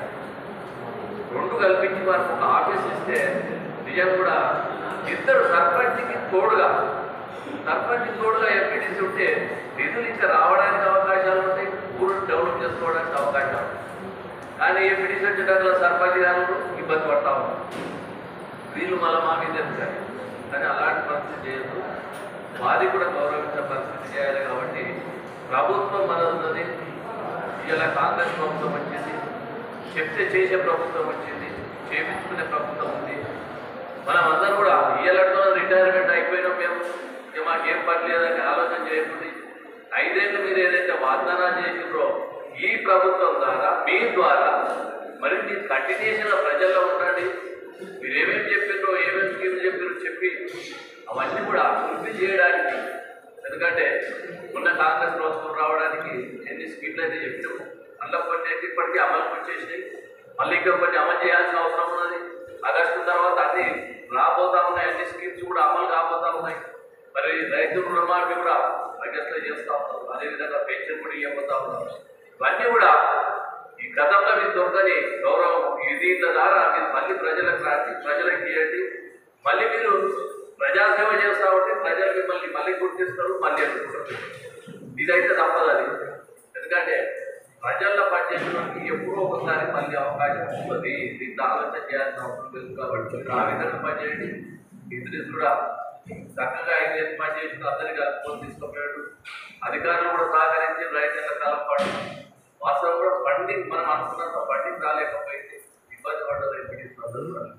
రెండు కల్పించి వారికి ఒక ఆఫీస్ ఇస్తే నిజం కూడా ఇద్దరు సర్పంచ్కి తోడుగా సర్పంచ్ తోడుగా ఎంపీటీసీ ఉంటే నిధులు ఇంకా రావడానికి అవకాశాలు ఉంటాయి ఊరు డెవలప్ చేసుకోవడానికి అవకాశాలు ఉంటాయి కానీ ఎంపీటీసీ వచ్చేటప్పుడు సర్పంచ్ గారు ఇబ్బంది పడతా ఉన్నారు వీళ్ళు మళ్ళీ మా మీద ఎత్తుతారు కానీ అలాంటి పరిస్థితి చేయొద్దు వారి కూడా గౌరవించే పరిస్థితి చేయాలి కాబట్టి ప్రభుత్వం మనది ఇలా కాంగ్రెస్ ప్రభుత్వం వచ్చింది చెప్తే చేసే ప్రభుత్వం వచ్చింది చేపించుకునే ప్రభుత్వం ఉంది మనం అందరం కూడా ఇయ్యలతో రిటైర్మెంట్ అయిపోయినాం మేము ఇక మాకేం పని లేదని ఆలోచన చేయకుండా ఐదేళ్ళు మీరు ఏదైతే వాగ్దానాలు చేసిండ్రో ఈ ప్రభుత్వం ద్వారా మీ ద్వారా మరి మీరు కంటిన్యూషన్ ప్రజల్లో ఉండండి మీరు ఏమేమి చెప్పిండ్రో ఏమేమి స్కీమ్లు చెప్పారో చెప్పి అవన్నీ కూడా ఫుల్ఫిల్ చేయడానికి ఎందుకంటే ఉన్న కాంగ్రెస్ ప్రభుత్వం రావడానికి ఎన్ని స్కీమ్లు అయితే చెప్పినాము మళ్ళీ కొన్ని అయితే ఇప్పటికీ అమలుకి వచ్చేసినాయి మళ్ళీ ఇంకా కొన్ని అమలు చేయాల్సిన అవసరం ఉన్నది ఆగస్టు తర్వాత అన్ని రాబోతా ఉన్నాయి అన్ని స్కీమ్స్ కూడా అమలు కాబోతా ఉన్నాయి మరి రైతు రుణమాఫీ కూడా ఆగస్టులో చేస్తా ఉన్నారు అదేవిధంగా పెన్షన్ కూడా ఇవ్వబోతా ఉన్నారు ఇవన్నీ కూడా ఈ గతంలో మీకు దొరకని గౌరవం ఈ దీని ద్వారా మీరు మళ్ళీ ప్రజలకు రాసి ప్రజలకు ఇవ్వండి మళ్ళీ మీరు ప్రజాసేవ చేస్తా ఉంటే ప్రజలు మిమ్మల్ని మళ్ళీ గుర్తిస్తారు మళ్ళీ అనుకుంటారు ఇదైతే తప్పదు అది ఎందుకంటే ప్రజల్లో పనిచేయడానికి ఎప్పుడో ఒకసారి మళ్ళీ అవకాశం ఉంటుంది దీంట్లో ఆలోచన చేయాల్సిన అవసరం లేదు కాబట్టి మీరు ఆ విధంగా పనిచేయండి ఇతరులు కూడా చక్కగా ఐదు పని చేసిన అందరికీ కలుపుకొని తీసుకుపోయాడు అధికారులు కూడా సహకరించి రైతుల కాలం పాటు వాస్తవం కూడా ఫండింగ్ మనం అనుకున్నంత ఫండింగ్ రాలేకపోయింది ఇబ్బంది పడ్డది ఎంపీటీస్ అందరూ కూడా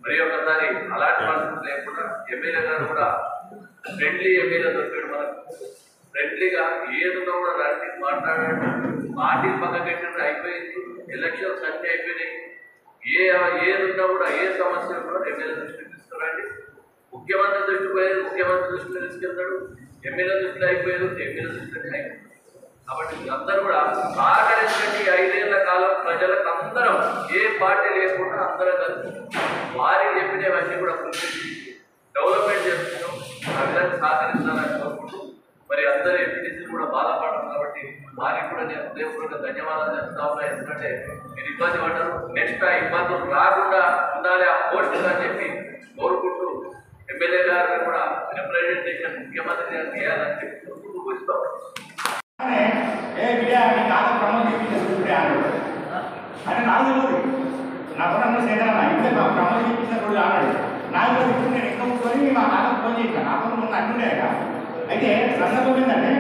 మరి ఒకసారి అలాంటి పరిస్థితి లేకుండా ఎమ్మెల్యే గారు కూడా ఫ్రెండ్లీ ఎమ్మెల్యే దొరికాడు మనకు ఫ్రెండ్లీగా ఏదున్నా కూడా రండి మాట్లాడండి పార్టీ పక్కన పెట్టినట్టు అయిపోయింది ఎలక్షన్స్ అన్నీ అయిపోయినాయి ఏ ఏది ఉన్నా కూడా ఏ సమస్య కూడా ఎమ్మెల్యే దృష్టికి తీసుకురండి ముఖ్యమంత్రి దృష్టికి పోయేది ముఖ్యమంత్రి దృష్టిలో తీసుకెళ్తాడు ఎమ్మెల్యే దృష్టిలో అయిపోయేది ఎమ్మెల్యే దృష్టిలో అయిపోయింది కాబట్టి అందరూ కూడా సహకరించండి ఐదేళ్ల కాలం ప్రజలకు అందరం ఏ పార్టీ లేకుండా అందరం కలిసి వారికి చెప్పినవన్నీ కూడా గుర్తించి డెవలప్మెంట్ చేస్తున్నాం ఆ విధంగా సహకరించాలని కోరుకుంటూ మరి అందరూ ఎంపీటీసీ కూడా బాధపడరు కాబట్టి వారికి కూడా నేను హృదయపూర్వక ధన్యవాదాలు చెప్తా ఉన్నా ఎందుకంటే మీరు ఇబ్బంది పడ్డారు నెక్స్ట్ ఆ ఇబ్బందులు రాకుండా ఉండాలి ఆ పోస్ట్ అని చెప్పి కోరుకుంటూ ఎమ్మెల్యే గారిని కూడా రిప్రజెంటేషన్ ముఖ్యమంత్రి గారు చేయాలని చెప్పి కోరుకుంటూ కూర్చుతాం ఏ బిడ్డ మీ తాత ప్రమోద్ చెప్పింది అన్నాడు అంటే నాకు తెలియదు నా కూడా సేదరన్న ఇంట్లో మా ప్రమోద్ చెప్పించిన రోజు అన్నాడు నాకు తెలియదు ఇప్పుడు నేను ఎక్కడ కూర్చొని మా తాతకు ఫోన్ చేశాను నాకు ముందు అంటుండే కదా అయితే సందర్భం ఏంటంటే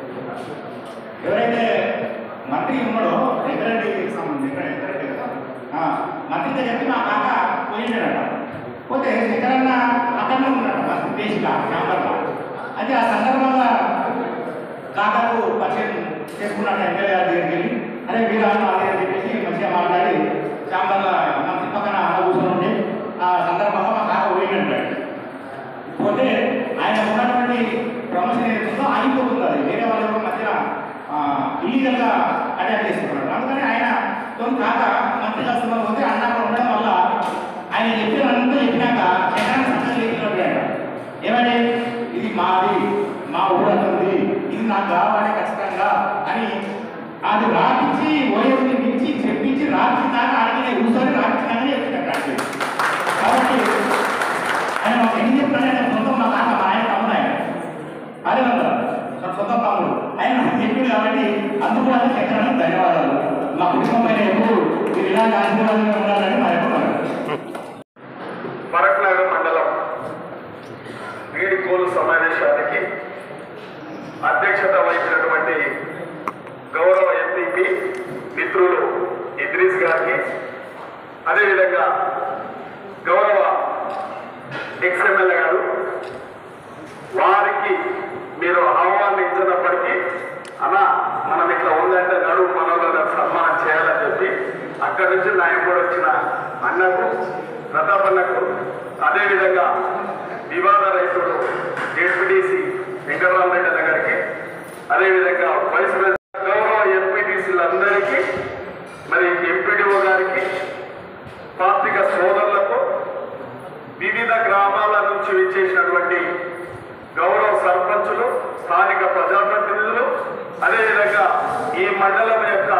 ఎవరైతే మంత్రి ఉన్నాడో వెంకరెడ్డికి సంబంధించి వెంకరెడ్డి కదా ఆ, మంత్రితో చెప్పి మా కాక పోయిండాడట పోతే శంకరన్న అక్కడనే ఉన్నాడు మంత్రి దేశిగా ఛాంబర్లో అయితే ఆ సందర్భంగా కాకకు పరిచయం చేసుకున్నాడు ఎమ్మెల్యే గారి దగ్గరికి వెళ్ళి అరే వీరాను అదే అని చెప్పేసి మంచిగా మాట్లాడి ఛాంబర్లో మంత్రి పక్కన అలా కూర్చొని ఉండి ఆ సందర్భంగా మా కాక పోయినట్టాడు పోతే ఆయన ఉన్నటువంటి ప్రమోషన్ ఏదైతుందో ఆగిపోతుంది అది వేరే వాళ్ళ యొక్క మధ్య ఇల్లీగల్గా అటాక్ చేసుకున్నాడు అందుకని ఆయన తో కాక మంత్రి కస్టమర్ పోతే అన్న అక్కడ ఉండడం వల్ల ఆయన చెప్పినంతా చెప్పినాక ఎక్కడ సంతకం చేసినట్టు ఆయన ఏమని ఇది మాది మా ఊరంతుంది ఇది నాకు కావాలి ఖచ్చితంగా అని అది రాపించి ఓఎస్ని మించి చెప్పించి రాపించి దాకా అడిగిన కూర్చొని రాపించినాకనే చెప్పినట్టు కాబట్టి ఆయన మాకు ఎన్ని చెప్తాడు ఆయన సొంతం మా నాన్న మా ఆయన తమ్ముడు ఆయన అదే వందలు నా సొంతం తమ్ముడు ఆయన నాకు చెప్పింది కాబట్టి అందుకు కూడా చక్రానికి ధన్యవాదాలు మా కుటుంబం పైన ఎప్పుడు మీరు ఇలాంటి ఆశీర్వాదంగా ఉండాలని మా యొక్క మరక్నగర్ మండలం వీడికోలు సమావేశానికి అధ్యక్షత వహించినటువంటి గౌరవ ఎంపీపీ మిత్రులు ఇద్రీస్ గారికి అదేవిధంగా గౌరవ ఎక్స్ఎమ్మెల్యే గారు వారికి మీరు ఆహ్వానించినప్పటికీ అన్న మనం ఇట్లా ఉందంటే నడువు మనోళ్ళ సన్మానం చేయాలని చెప్పి అక్కడి నుంచి నాయకుడు వచ్చిన అన్నకు ప్రతాపన్నకు అదేవిధంగా వివాద రైతుడు జేపీటీసీ వెంకటరామరెడ్డి దగ్గరికి అదేవిధంగా వైస్ ప్రెసిడెంట్ గౌరవ ఎంపీటీసీలందరికీ మరి ఎంపీడీఓ గారికి పార్టిక సోదరులకు వివిధ గ్రామాల నుంచి విచ్చేసినటువంటి గౌరవ సర్పంచులు స్థానిక ప్రజాప్రతినిధులు అదేవిధంగా ఈ మండలం యొక్క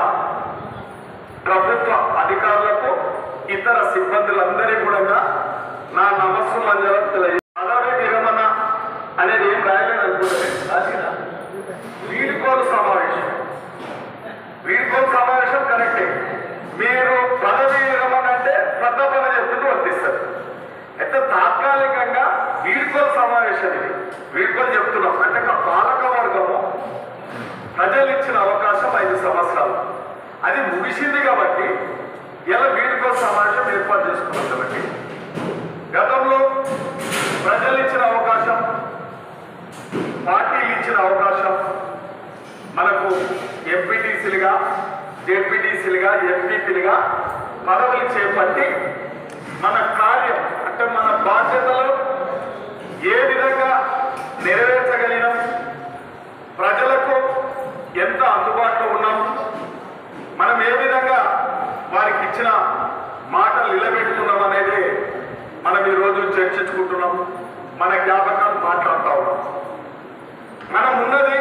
ప్రభుత్వ అధికారులకు ఇతర సిబ్బందులందరికీ కూడా నా నమస్సు మంజలం తెలియజేస్తాను పదవి విరమణ అనేది ఏం రాయలేదు అనుకుంటే రాసినా వీడుకోలు సమావేశం వీడుకోలు సమావేశం కరెక్టే మీరు పదవి విరమణ అంటే ప్రతాపన చెప్తుంది వర్తిస్తారు అయితే తాత్కాలికంగా వీడుకోలు సమావేశం ఇది వీడుకోలు చెప్తున్నాం అంటే ఒక పాలక వర్గము ప్రజలు ఇచ్చిన అవకాశం ఐదు సంవత్సరాలు అది ముగిసింది కాబట్టి ఇలా వీడుకోలు సమావేశం ఏర్పాటు చేసుకున్నాం కాబట్టి గతంలో ప్రజలు ఇచ్చిన అవకాశం పార్టీలు ఇచ్చిన అవకాశం మనకు ఎంపీటీసీలుగా జెడ్పీటీసీలుగా ఎంపీపీలుగా పదవులు చేపట్టి మన కార్యం అంటే మన బాధ్యతలు ఏ విధంగా నెరవేర్చగలిగినాం ప్రజలకు ఎంత అందుబాటులో ఉన్నాం మనం ఏ విధంగా వారికి ఇచ్చిన మాటలు నిలబెట్టుకున్నాం అనేది మనం ఈరోజు చర్చించుకుంటున్నాం మన జ్ఞాపకాలు మాట్లాడుతూ ఉన్నాం మనం ఉన్నది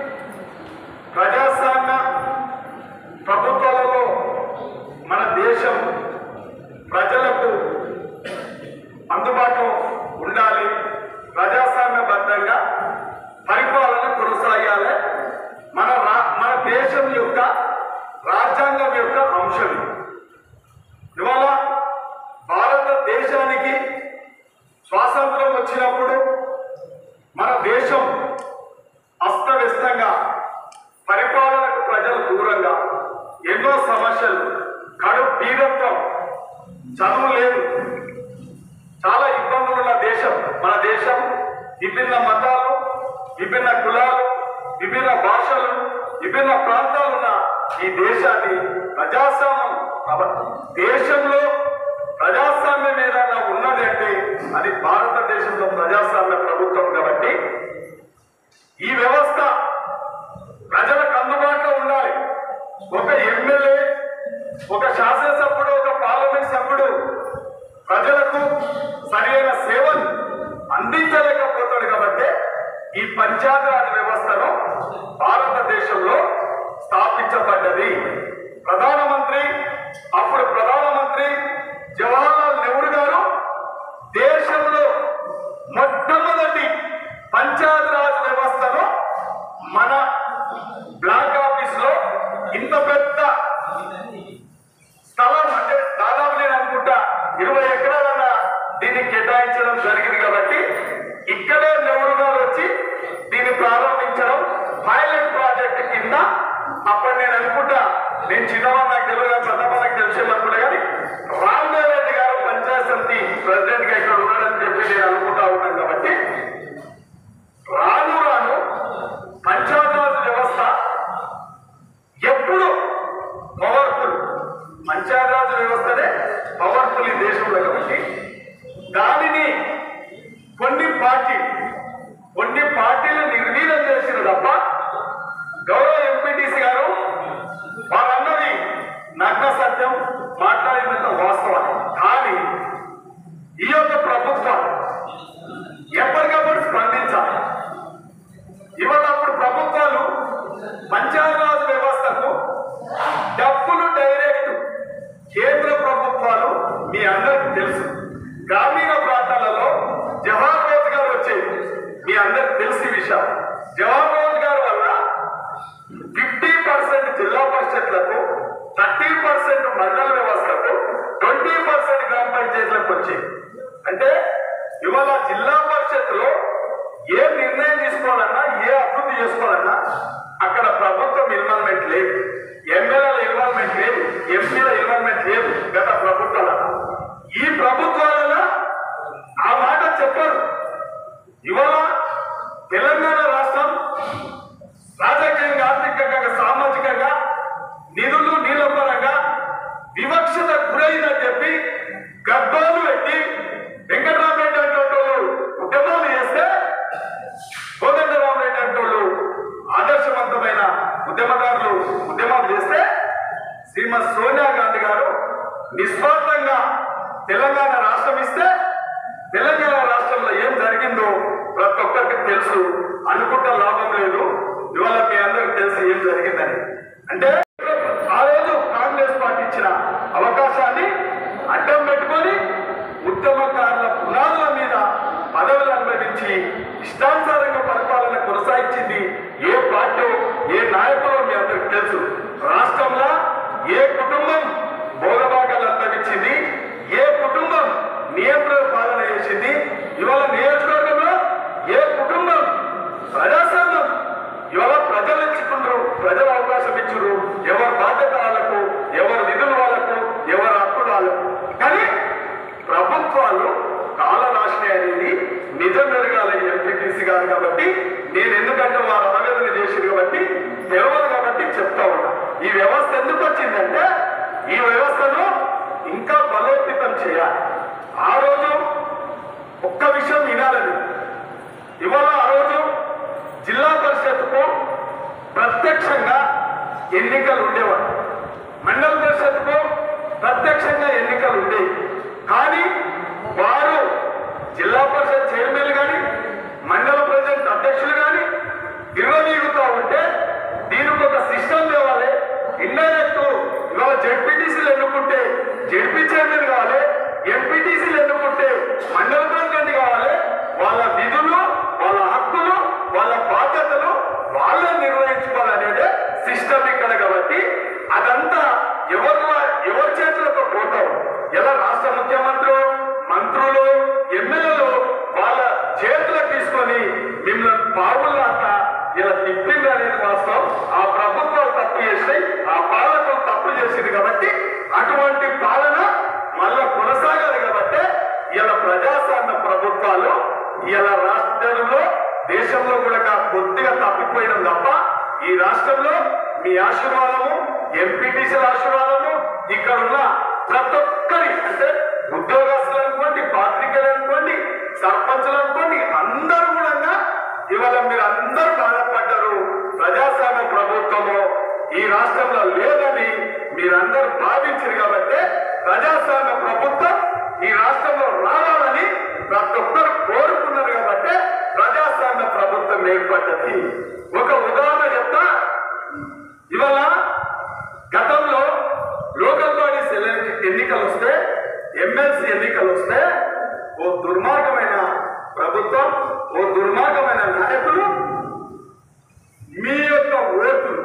ప్రజాస్వామ్య ప్రభుత్వాలలో మన దేశం ప్రజలకు అందుబాటులో ఉండాలి ప్రజాస్వామ్యబద్ధంగా పరిపాలన కొనసాగాలి మన రా మన దేశం యొక్క రాజ్యాంగం యొక్క అంశం ఇది. ఇవాళ భారతదేశానికి స్వాతంత్రం వచ్చినప్పుడు మన దేశం అస్తవ్యస్తంగా పరిపాలనకు ప్రజలు దూరంగా ఎన్నో సమస్యలు కడు బీదత్వం చదువు విభిన్న కులాలు విభిన్న భాషలు విభిన్న ప్రాంతాలు ఉన్న ఈ దేశాన్ని ప్రజాస్వామ్యం అవ- దేశంలో ప్రజాస్వామ్యం ఏదైనా ఉన్నది అంటే అది భారతదేశంలో ప్రజాస్వామ్య ప్రభుత్వం కాబట్టి ఈ వ్యవస్థ ప్రజలకు అందుబాటులో ఉండాలి ఒక ఎమ్మెల్యే ఒక శాసనసభ్యుడు ఒక పార్లమెంట్ సభ్యుడు ప్రజలకు సరైన సేవలు అందించలేకపోతాడు కాబట్టి ఈ పంచాయతీరాజ్ వ్యవస్థను భారతదేశంలో స్థాపించబడ్డది ప్రధానమంత్రి అప్పుడు ప్రధానమంత్రి జవహర్లాల్ నెహ్రూ గారు దేశంలో మొట్టమొదటి పంచాయతీరాజ్ వ్యవస్థను మన బ్లాక్ ఆఫీస్ లో ఇంత పెద్ద స్థలం అంటే దాదాపు నేను అనుకుంటా ఇరవై ఎకరాలన్న దీన్ని కేటాయించడం జరిగింది కాబట్టి ఇక్కడే నెహ్రూ గారు వచ్చి దీన్ని ప్రారంభించడం పైలట్ ప్రాజెక్ట్ కింద అప్పుడు నేను అనుకుంటా నేను చిన్నవాడు నాకు తెలియదు కానీ పెద్ద నాకు తెలిసేది అనుకుంటా కానీ రామ్దేవ్ రెడ్డి గారు పంచాయత్ సమితి ప్రెసిడెంట్ గా ఇక్కడ ఉన్నాడని చెప్పి నేను అనుకుంటా ఉన్నాను కాబట్టి రాను రాను పంచాయతీరాజ్ వ్యవస్థ ఎప్పుడు పవర్ఫుల్ పంచాయతీరాజ్ వ్యవస్థనే పవర్ఫుల్ ఈ దేశంలో కాబట్టి దానిని కొన్ని పార్టీ కొన్ని పార్టీలు నిర్వీర్యం చేసిన తప్ప గౌరవ ఎంపీటీసీ గారు వారన్నది నగ్న సత్యం మాట్లాడినంత వాస్తవం కానీ ఈ యొక్క ప్రభుత్వం ఎప్పటికప్పుడు స్పందించాలి ఇవ్వనప్పుడు ప్రభుత్వాలు పంచాయతీరాజ్ వ్యవస్థకు డబ్బులు డైరెక్ట్ కేంద్ర ప్రభుత్వాలు మీ అందరికి తెలుసు గ్రామీణ ప్రాంతాలలో జవహర్ రోజ్ గారు వచ్చేది మీ అందరికి తెలిసి విషయం జవహర్ రోజ్ గారు వల్ల ఫిఫ్టీ పర్సెంట్ జిల్లా పరిషత్లకు థర్టీ పర్సెంట్ మండల వ్యవస్థకు ట్వంటీ పర్సెంట్ గ్రామ పంచాయతీలకు వచ్చాయి అంటే ఇవాళ జిల్లా పరిషత్లో ఏ నిర్ణయం తీసుకోవాలన్నా ఏ అభివృద్ధి చేసుకోవాలన్నా అక్కడ ప్రభుత్వం ఇన్వాల్వ్మెంట్ లేదు ఎమ్మెల్యేల ఇన్వాల్వ్మెంట్ లేదు ఎంపీల ఇన్వాల్వ్మెంట్ లేదు గత ప్రభుత్వాల ఈ ప్రభుత్వాలలో ఆ మాట చెప్పరు ఇవాళ తెలంగాణ రాష్ట్రం రాజకీయంగా ఆర్థికంగా సామాజికంగా నిధులు నీళ్ళ పరంగా వివక్షత గురైందని చెప్పి గర్భాలు పెట్టి వెంకటరామరెడ్డి అంటే వాళ్ళు ఉద్యమాలు చేస్తే కోదండరామరెడ్డి అంటే వాళ్ళు ఆదర్శవంతమైన ఉద్యమకారులు ఉద్యమాలు చేస్తే శ్రీమతి సోనియా గాంధీ గారు నిస్వార్థంగా తెలంగాణ రాష్ట్రం ఇస్తే తెలంగాణ రాష్ట్రంలో ఏం జరిగిందో ప్రతి ఒక్కరికి తెలుసు అనుకుంటే లాభం లేదు ఇవాళ మీ అందరికి తెలుసు ఏం జరిగిందని అంటే ఆ రోజు కాంగ్రెస్ పార్టీ ఇచ్చిన అవకాశాన్ని అడ్డం పెట్టుకొని ఉద్యమకారుల పునాదుల మీద పదవులు అనుభవించి ఇష్టానుసారంగా పరిపాలన కొనసాగించింది ఏ పార్టీ ఏ నాయకులో మీ అందరికి తెలుసు రాష్ట్రంలో ఏ కుటుంబం భోగభాగాలు అనుభవించింది ఏ కుటుంబం నియంత్రణ పాలన చేసింది ఇవాళ నియోజకవర్గంలో ఏ కుటుంబం ప్రజాస్వామ్యం ఇవాళ ప్రజలు ఇచ్చుకుంటారు ప్రజలు అవకాశం ఇచ్చురు ఎవరి బాధ్యత వాళ్ళకు ఎవరి నిధులు వాళ్ళకు ఎవరి హక్కులు వాళ్ళకు కానీ ప్రభుత్వాలు కాల రాసినాయి అనేది నిజం జరగాలి ఎంపీటీసీ గారు కాబట్టి నేను ఎందుకంటే వారు ఆవేదన చేసింది కాబట్టి తెలియదు కాబట్టి చెప్తా ఉన్నా ఈ వ్యవస్థ ఎందుకు వచ్చిందంటే ఈ వ్యవస్థను ఇంకా బలోపేతం చేయాలి ఆ రోజు ఒక్క విషయం వినాలని ఇవాళ ఆ రోజు జిల్లా పరిషత్కు ప్రత్యక్షంగా ఎన్నికలు ఉండేవాడు మండల పరిషత్కు ప్రత్యక్షంగా ఎన్నికలు ఉండేవి కానీ వారు జిల్లా పరిషత్ చైర్మన్లు కానీ మండల ప్రెసిడెంట్ అధ్యక్షులు కానీ విర్రవీగుతూ ఉంటే దీనికి ఒక సిస్టమ్ తేవాలి ఇండైరెక్ట్ ఇవాళ జెడ్పీటీసీలు ఎన్నుకుంటే జెడ్పీ చైర్మన్ కావాలి ఎంపీటీసీలు ఎన్నుకుంటే మండల ప్రెసిడెంట్ కావాలి వాళ్ళ విధులు వాళ్ళ హక్కులు వాళ్ళ బాధ్యతలు వాళ్ళే నిర్వహించుకోవాలనేదే సిస్టమ్ ఇక్కడ కాబట్టి అదంతా ఎవరు ఎవరి చేతులకు పోతాం ఎలా రాష్ట్ర ముఖ్యమంత్రులు మంత్రులు ఎమ్మెల్యేలు వాళ్ళ చేతులకు తీసుకొని మిమ్మల్ని పావుల్లాగా ఇలా తిప్పింది అనేది వాస్తవం ఆ ప్రభుత్వాలు తప్పు చేసినాయి ఆ పాలకులు తప్పు చేసింది కాబట్టి అటువంటి పాలన మళ్ళా కొనసాగాలి కాబట్టి ఇలా ప్రజాస్వామ్య ప్రభుత్వాలు ఇలా రాష్ట్రంలో దేశంలో కూడా పోయినాం తప్ప ఈ రాష్ట్రంలో మీ ఆశీర్వాదము ఎంపీటీసీల ఆశీర్వాదము ఇక్కడ ఉన్న ప్రతి ఒక్కరి అంటే ఉద్యోగస్తులు అనుకోండి పాత్రికలు అనుకోండి సర్పంచులు అనుకోండి అందరూ కూడా ఇవాళ మీరు అందరూ బాధపడ్డారు ప్రజాస్వామ్య ప్రభుత్వము ఈ రాష్ట్రంలో లేదని మీరందరూ భావించారు కాబట్టి ప్రజాస్వామ్య ప్రభుత్వం ఈ రాష్ట్రంలో రావాలని ప్రతి ఒక్కరు కోరుకున్నారు కాబట్టి ప్రజాస్వామ్య ప్రభుత్వం ఏర్పడ్డది ఒక ఉదాహరణ చెప్తా ఇవాళ గతంలో లోకల్ బాడీస్ ఎన్ని- ఎన్నికలు వస్తే ఎమ్మెల్సీ ఎన్నికలు వస్తే ఓ దుర్మార్గమైన ప్రభుత్వం ఓ దుర్మార్గమైన నాయకులు మీ యొక్క ఓటును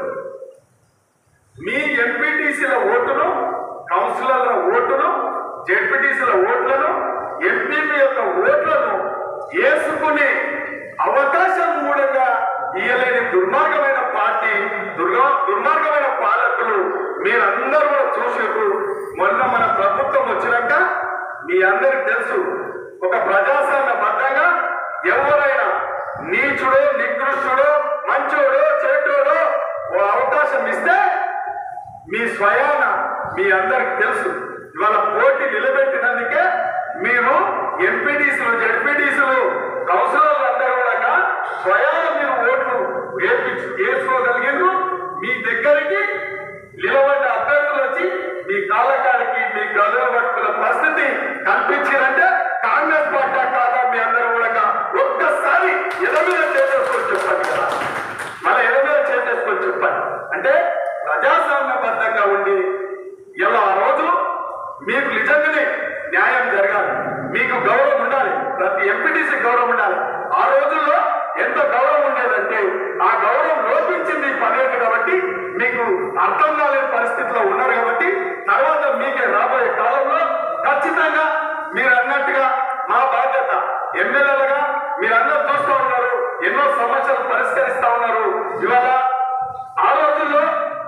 మీ ఎంపీటీసీల ఓటును కౌన్సిలర్ల ఓటును జెడ్పీటీసీల ఓట్లను ఎంపీపీ యొక్క ఓట్లను వేసుకునే అవకాశం మూలంగా ఇయ్యలేని దుర్మార్గమైన పార్టీ దుర్గా దుర్మార్గమైన పాలకులు మీరందరూ కూడా చూసారు మొన్న మన ప్రభుత్వం వచ్చినాక మీ అందరికి తెలుసు ఒక ప్రజాస్వామ్య బద్దంగా ఎవరైనా నీచుడో నికృష్టుడో మంచోడో చెడ్డోడో ఓ అవకాశం ఇస్తే మీ స్వయాన మీ అందరికి తెలుసు ఇవాళ పోటీ నిలబెట్టినందుకే మీరు ఎంపీటీసీలు జడ్పీటీసీలు కౌన్సిలర్లు అందరూ కూడా స్వయాన మీరు ఓట్లు వేపించు వేసుకోగలిగారు మీ దగ్గరికి నిలబడ్డ అభ్యర్థులు వచ్చి మీ కాళ్ళకాడికి మీ గదుల పట్టుకున్న పరిస్థితి కల్పించారంటే కాంగ్రెస్ పార్టీ కాదా మీ అందరూ కూడా ఒక్కసారి ఎదమీద చేసేసుకొని చెప్పండి కదా మళ్ళీ ఎదమీద చేసేసుకొని చెప్పండి అంటే ప్రజాస్వామ్యబద్ధంగా ఉండి ఇలా ఆ రోజు మీకు నిజంగానే న్యాయం జరగాలి మీకు గౌరవం ఉండాలి ప్రతి ఎంపీటీసీ గౌరవం ఉండాలి ఆ రోజుల్లో ఎంత గౌరవం ఉండేదంటే ఆ గౌరవం లోపించింది ఈ పదేళ్ళు కాబట్టి మీకు అర్థం కాలేని పరిస్థితిలో ఉన్నారు కాబట్టి తర్వాత మీకే రాబోయే కాలంలో ఖచ్చితంగా మీరు అన్నట్టుగా మా బాధ్యత ఎమ్మెల్యేలుగా మీరందరూ చూస్తూ ఉన్నారు ఎన్నో సమస్యలు పరిష్కరిస్తా ఉన్నారు ఇవాళ ఆ రోజుల్లో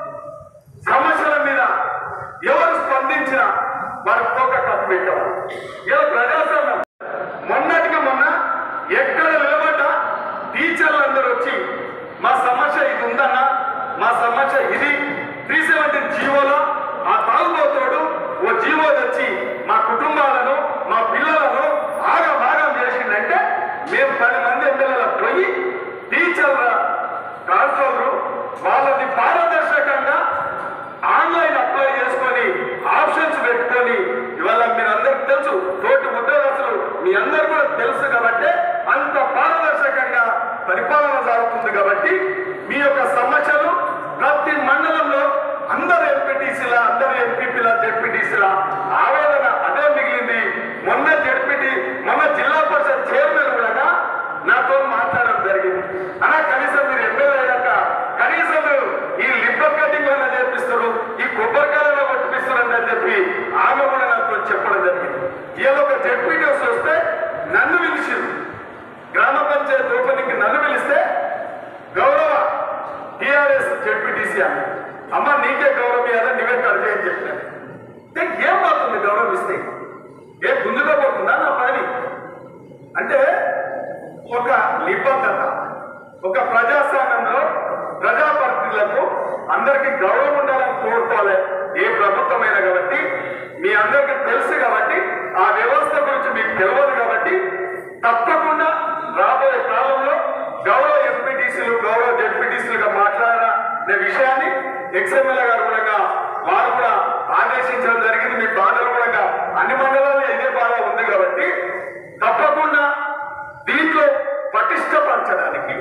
సమస్యల మీద ఎవరు స్పందించినా వారి తోక కప్పు పెట్టారు ఇలా ప్రజాస్వామ్యం మొన్నటికి మొన్న ఎక్కడ నిలబడ్డా టీచర్లు అందరూ వచ్చి మా సమస్య ఇది ఉందన్నా మా సమస్య ఇది త్రీ సెవెంటీన్ జీవోలో ఆ తాగుబోతోడు ఓ జీవో తెచ్చి మా కుటుంబాలను మా పిల్లలను ఆగా భాగం చేసిందంటే మేము పది మంది ఎమ్మెల్యేల పోయి టీచర్ల ట్రాన్స్ఫర్లు వాళ్ళది పారదర్శకంగా ఆన్లైన్ అప్లై చేసుకొని ఆప్షన్స్ పెట్టుకొని ఇవాళ మీరు అందరికి తెలుసు తోటి ఉద్యోగస్తులు మీ అందరు కూడా తెలుసు కాబట్టి అంత పారదర్శకంగా పరిపాలన సాగుతుంది కాబట్టి మీ యొక్క సమస్యలు ప్రతి మండలంలో అందరు ఎంపీటీసీల అందరు ఎంపీపీల జెడ్పీటీసీల ఆవేదన అదే మిగిలింది మొన్న జెడ్పీటీ మొన్న జిల్లా పరిషత్ చైర్మన్ కూడా నాతో మాట్లాడడం జరిగింది అలా కనీసం మీరు ఎమ్మెల్యే అయ్యాక కనీసం మీరు ఈ లిబ్బర్ కటింగ్ అయినా చేపిస్తారు ఈ కొబ్బరికాయలో కొట్టిపిస్తారు అని చెప్పి ఆమె కూడా నాతో చెప్పడం జరిగింది ఇవాళ ఒక జెడ్పీటీస్ వస్తే నన్ను పిలిచింది గ్రామ పంచాయతీ ఓపెనింగ్ నన్ను పిలిస్తే గౌరవ టిఆర్ఎస్ జెడ్పీటీసీ అని అమ్మ నీకే గౌరవం ఇవ్వాలని నువ్వే కడితే అని చెప్పాను దీనికి ఏం పోతుంది గౌరవం ఇస్తే ఏ గుంజుగా పోతుందా నా పని అంటే ఒక నిబద్ధత ఒక ప్రజాస్వామ్యంలో ప్రజాప్రతినిధులకు అందరికీ గౌరవం ఉండాలని కోరుకోవాలి ఏ ప్రభుత్వమైనా కాబట్టి మీ అందరికీ తెలుసు కాబట్టి ఆ వ్యవస్థ గురించి మీకు తెలియదు కాబట్టి తప్పకుండా రాబోయే కాలంలో గౌరవ ఎంపీటీసీలు గౌరవ జెడ్పీటీసీలుగా మాట్లాడాలనే విషయాన్ని ఎక్స్ఎమ్మెల్యే గారు కూడా వారు కూడా ఆదేశించడం జరిగింది మీ బాధలు కూడా అన్ని మండలాల్లో ఇదే బాధ ఉంది కాబట్టి తప్పకుండా దీంట్లో పటిష్టపరచడానికి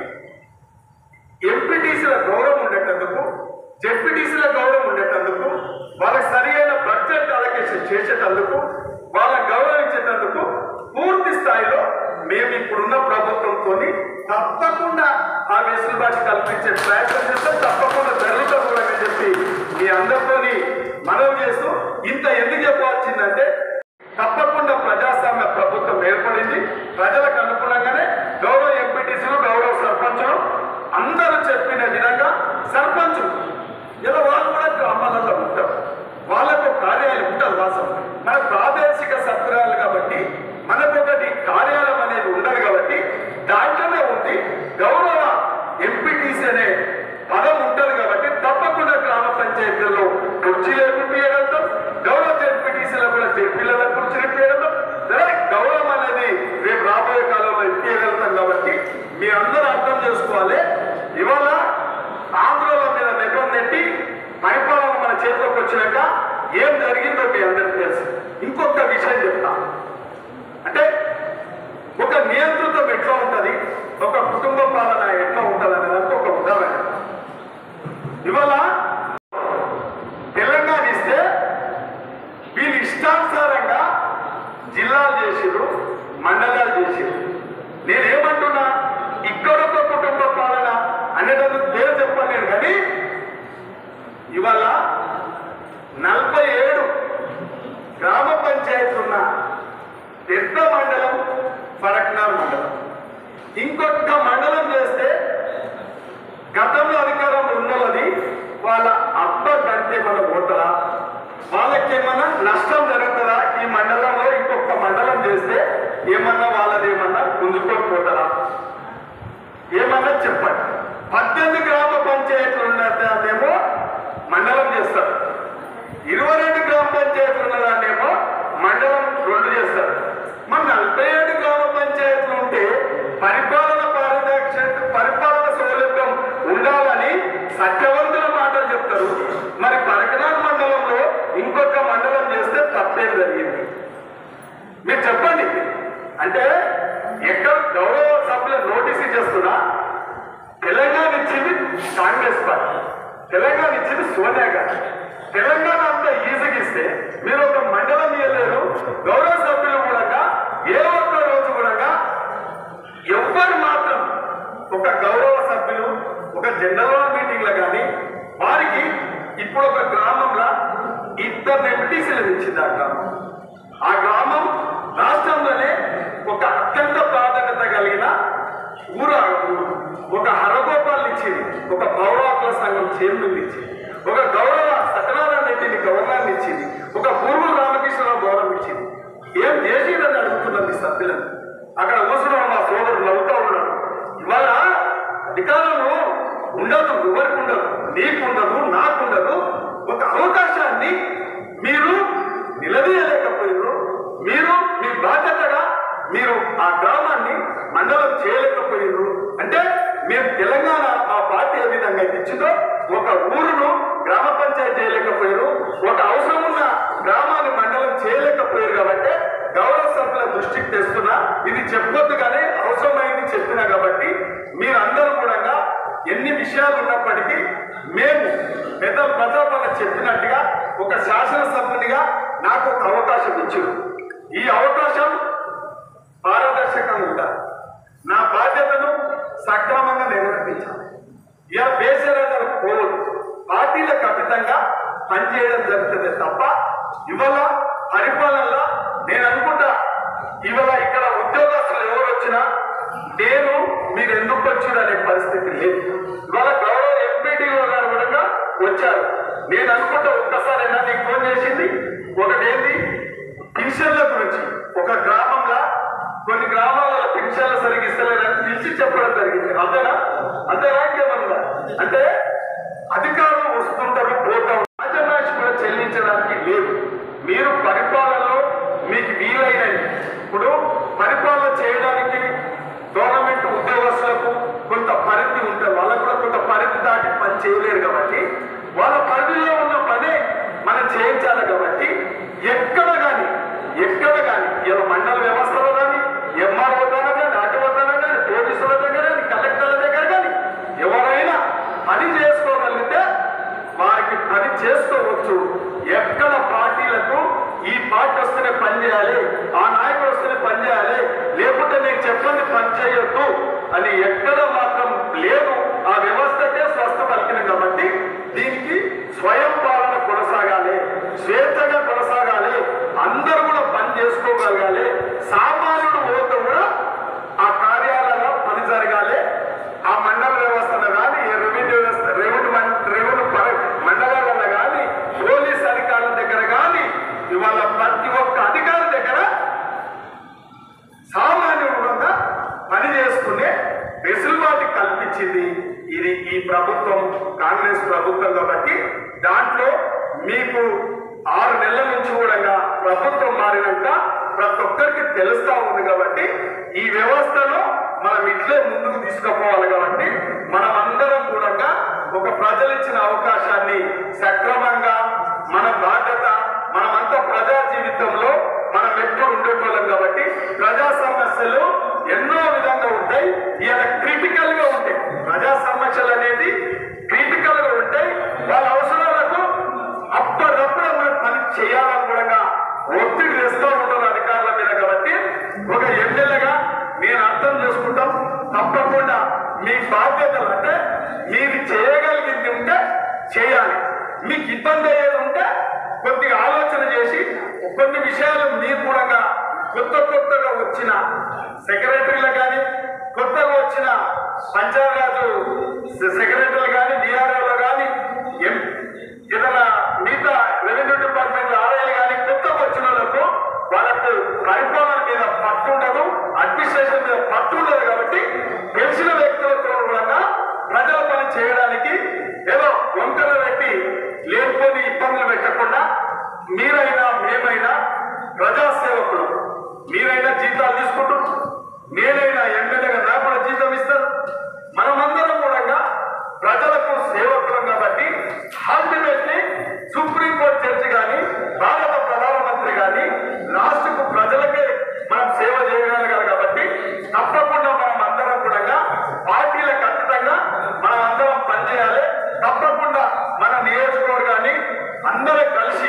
ఎంపీటీసీల గౌరవం ఉండేటందుకు జెడ్పీటీసీల గౌరవం ఉండేటందుకు వాళ్ళకి సరి అయిన బడ్జెట్ అలొకేషన్ చేసేటందుకు వాళ్ళని గౌరవించేటందుకు పూర్తి స్థాయిలో మేము ఇప్పుడున్న ప్రభుత్వంతో తప్పకుండా ఆ వెసులుబాటు కల్పించే ప్రయత్నం చేస్తాం తప్పకుండా జరుగుతుంది కూడా అని చెప్పి మీ అందరితోని మనవి చేస్తూ ఇంత ఎందుకు చెప్పాల్సిందంటే తప్పకుండా ప్రజాస్వామ్య ప్రభుత్వం ఏర్పడింది ప్రజలకు అనుగుణంగానే గౌరవ ఎంపీటీసీలు గౌరవ సర్పంచులు అందరూ చెప్పిన విధంగా సర్పంచ్ ఇలా వాళ్ళు కూడా గ్రామాలలో ఉంటారు వాళ్ళకు కార్యాలయం ఉంటుంది వాసం మన ప్రాదేశిక సత్రాలు కాబట్టి మనకు ఒకటి కార్యాలయం అనేది ఉండదు కాబట్టి దాంట్లోనే ఉంది గౌరవ ఎంపీటీసీ అనే ఎట్లా అంటే ఒక నియంత్రితం ఎట్లా ఉంటుంది ఒక కుటుంబ పాలన ఎట్లా ఉంటుంది అనే దానికి ఒక ఉదాహరణ ఇవాళ తెలంగాణ ఇస్తే వీళ్ళు ఇష్టానుసారంగా జిల్లాలు చేసిరు మండలాలు చేసిరు నేనేమంటున్నా ఇక్కడొక కుటుంబ పాలన అనేటందుకు పేరు చెప్పలేను కానీ ఇవాళ నలభై ఏడు గ్రామ పంచాయతీలు ఉన్న పెద్ద మండలం ఫరక్నార్ మండలం ఇంకొక మండలం చేస్తే గతంలో అధికారంలో ఉన్నది వాళ్ళ అబ్బ కంటే మన ఓటరా వాళ్ళకేమన్నా నష్టం జరుగుతుందా ఈ మండలంలో ఇంకొక మండలం చేస్తే ఏమన్నా వాళ్ళది ఏమన్నా గుంజుకొని పోతారా ఏమన్నా చెప్పండి పద్దెనిమిది గ్రామ పంచాయతీలు ఉన్నదేమో మండలం చేస్తారు ఇరవై రెండు గ్రామ పంచాయతీలు ఉన్నదాన్నేమో మండలం రెండు చేస్తారు మరి నలభై ఏడు గ్రామ పంచాయతీలు ఉంటే పరిపాలన పారదర్శక పరిపాలన సౌలభ్యం ఉండాలని సత్యవంతుల మాటలు చెప్తారు మరి పరకనాథ్ మండలంలో ఇంకొక మండలం చేస్తే తప్పేం జరిగింది మీరు చెప్పండి అంటే ఎక్కడ గౌరవ సభ్యుల నోటీస్ ఇచ్చేస్తున్నా తెలంగాణ ఇచ్చింది కాంగ్రెస్ పార్టీ తెలంగాణ ఇచ్చింది సోనియా గాంధీ తెలంగాణ అంతా ఈజీగా ఇస్తే మీరు ఒక మండలం ఇవ్వలేరు గౌరవ సభ్యులు కూడా ఏ ఒక్క రోజు కూడా ఎవ్వరు మాత్రం ఒక గౌరవ సభ్యులు ఒక జనరల్ మీటింగ్ లో కానీ వారికి ఇప్పుడు ఒక గ్రామంలో ఇద్దరు ఎంపీటీసీలు ఇచ్చింది ఆ గ్రామం ఆ గ్రామం రాష్ట్రంలోనే ఒక అత్యంత ప్రాధాన్యత కలిగిన ఊరు ఆ ఊరు. ఒక హరగోపాల్ ఇచ్చింది ఒక పౌరాకుల సంఘం చైర్మన్ ఇచ్చింది ఒక గౌరవ సత్యనారాయణ రెడ్డిని గవర్నర్ ఇచ్చింది ఒక పూర్వ రామకృష్ణరావు గౌరవం ఇచ్చింది ఏం చేసిందని అడుగుతున్నారు మీ సభ్యులను అక్కడ కూర్చున్న మా సోదరుడు నవ్వుతా ఉన్నాడు ఇవాళ అధికారము ఉండదు ఎవరికి ఉండదు నీకుండదు నాకుండదు ఒక అవకాశాన్ని మీరు నిలదీయలేకపోయారు మీరు మీ బాధ్యతగా మీరు ఆ గ్రామాన్ని మండలం చేయలేకపోయారు అంటే మేము తెలంగాణ మా పార్టీ ఏ విధంగా అయితే ఇచ్చిందో ఒక ఊరును గ్రామ పంచాయతీ చేయలేకపోయారు ఒక అవసరం ఉన్న గ్రామాన్ని మండలం చేయలేకపోయారు కాబట్టి గౌరవ సభ్యుల దృష్టికి తెస్తున్నా ఇది చెప్పొద్దు కానీ అవసరమైంది చెప్పినా కాబట్టి మీరందరూ కూడా ఎన్ని విషయాలు ఉన్నప్పటికీ మేము పెద్ద ప్రజాపాలన చెప్పినట్టుగా ఒక శాసనసభ్యునిగా నాకు ఒక అవకాశం ఇచ్చారు ఈ అవకాశం పారదర్శకంగా ఉండాలి నా బాధ్యతను సక్రమంగా నిర్వర్తించాలి ఇలా బేసరాజాలు పోవద్దు పార్టీలకు అతీతంగా పనిచేయడం జరుగుతుంది తప్ప ఇవాళ పరిపాలనలో నేను అనుకుంటా ఇవాళ ఇక్కడ ఉద్యోగస్తులు ఎవరు వచ్చినా నేను మీరు ఎందుకు వచ్చారు అనే పరిస్థితి లేదు ఇవాళ గౌరవ ఎంపీడీఓ గారు కూడా వచ్చారు నేను అనుకుంటా ఒక్కసారైనా నీకు ఫోన్ చేసింది ఒకటి ఏంది పెన్షన్ల గురించి ఒక గ్రామంలో కొన్ని గ్రామాలలో పెన్షన్లు సరిగ్గా ఇస్తలేదని పిలిచి చెప్పడం జరిగింది అంతేనా అంతేనా ఇంకేమన్నా అంటే అధికారులు వస్తుంటారు పోతారు రాజమాషి కూడా చెల్లించడానికి లేదు మీరు పరిపాలనలో మీకు వీలైనవి ఇప్పుడు పరిపాలన చేయడానికి గవర్నమెంట్ ఉద్యోగస్తులకు కొంత పరిధి ఉంటుంది వాళ్ళకు కూడా కొంత పరిధి దాటి పని చేయలేరు కాబట్టి వాళ్ళ పరిధిలో ఉన్న పనే మనం చేయించాలి కాబట్టి ఎక్కడ కానీ ఎక్కడ కానీ ఇలా మండల వ్యవస్థలో కానీ ఎంఆర్ఓ దగ్గర కానీ ఆటో దగ్గర కానీ పోలీసుల దగ్గర కానీ కలెక్టర్ల దగ్గర కానీ ఎవరైనా పని చేసుకోగలిగితే వారికి పని చేసుకోవచ్చు ఎక్కడ పార్టీలకు ఈ పార్టీ వస్తేనే పని చేయాలి ఆ నాయకుడు వస్తేనే పని చేయాలి లేకపోతే నేను చెప్పండి పని చేయొద్దు అని ఎక్కడ మాత్రం లేదు ఆ వ్యవస్థకే స్వస్థ పలికిన కాబట్టి దీనికి స్వయం పాలన కొనసాగాలి స్వేచ్ఛగా కొనసాగాలి అందరూ కూడా పని చేసుకోగలగాలి సామాన్యుడు పోతే కూడా ఆ కార్యాలయంలో పని జరగాలి ఆ మండల వ్యవస్థలో కానీ రెవెన్యూ వ్యవస్థ రెవెన్యూ మం- రెవెన్యూ పర- మండలాలలో కానీ పోలీస్ అధికారుల దగ్గర కానీ ఇవాళ ప్రతి ఒక్క అధికారి దగ్గర సామాన్యుడు కూడా పని చేసుకునే వెసులుబాటు కల్పించింది ఇది ఈ ప్రభుత్వం కాంగ్రెస్ ప్రభుత్వం కాబట్టి దాంట్లో మీకు ఆరు నెలల నుంచి కూడా ప్రభుత్వం మారినాక ప్రతి ఒక్కరికి తెలుస్తా ఉంది కాబట్టి ఈ వ్యవస్థను మనం ఇట్లే ముందుకు తీసుకుపోవాలి కాబట్టి మనం అందరం కూడా ఒక ప్రజలు ఇచ్చిన అవకాశాన్ని సక్రమంగా మన బాధ్యత మనమంతా ప్రజా జీవితంలో మనం ఎప్పుడు ఒత్తిడి తెస్తూ ఉంటారు అధికారుల మీద కాబట్టి ఒక ఎమ్మెల్యేగా నేను అర్థం చేసుకుంటాం తప్పకుండా మీ బాధ్యతలు అంటే మీరు చేయగలిగింది ఉంటే చేయాలి మీకు ఇబ్బంది అయ్యేది ఉంటే కొద్దిగా ఆలోచన చేసి కొన్ని విషయాలు మీరు కూడా కొత్త కొత్తగా వచ్చిన సెక్రటరీలు కానీ కొత్తగా వచ్చిన పంచాయతీ సెక్రటరీలు కానీ డిఆర్ఓలు కానీ ఎం ఏదైనా మిగతా రెవెన్యూ డిపార్ట్మెంట్ ఆర్ఐలు కానీ కొత్తగా వచ్చిన వాళ్ళకు వాళ్ళకు పరిపాలన మీద పట్టు ఉండదు అడ్మినిస్ట్రేషన్ మీద పట్టు ఉండదు కాబట్టి తెలిసిన వ్యక్తులతో కూడా ప్రజల పని చేయడానికి ఏదో వంకలు పెట్టి లేకపోతే ఇబ్బందులు పెట్టకుండా మీరైనా మేమైనా ప్రజాసేవకులు మీరైనా జీతాలు తీసుకుంటున్నారు నేనైనా ఎమ్మెల్యేగా నాకు కూడా జీతం ఇస్తారు మనమందరం కూడా ప్రజలకు సేవకులం కాబట్టి అల్టిమేట్లీ సుప్రీంకోర్టు జడ్జి కానీ భారత ప్రధానమంత్రి కానీ రాష్ట్రకు ప్రజలకే మనం సేవ చేయగలగాలి కాబట్టి తప్పకుండా మనం అందరం కూడా పార్టీలకు అతీతంగా మనం అందరం పనిచేయాలి తప్పకుండా మన నియోజకవర్గాన్ని అందరం కలిసి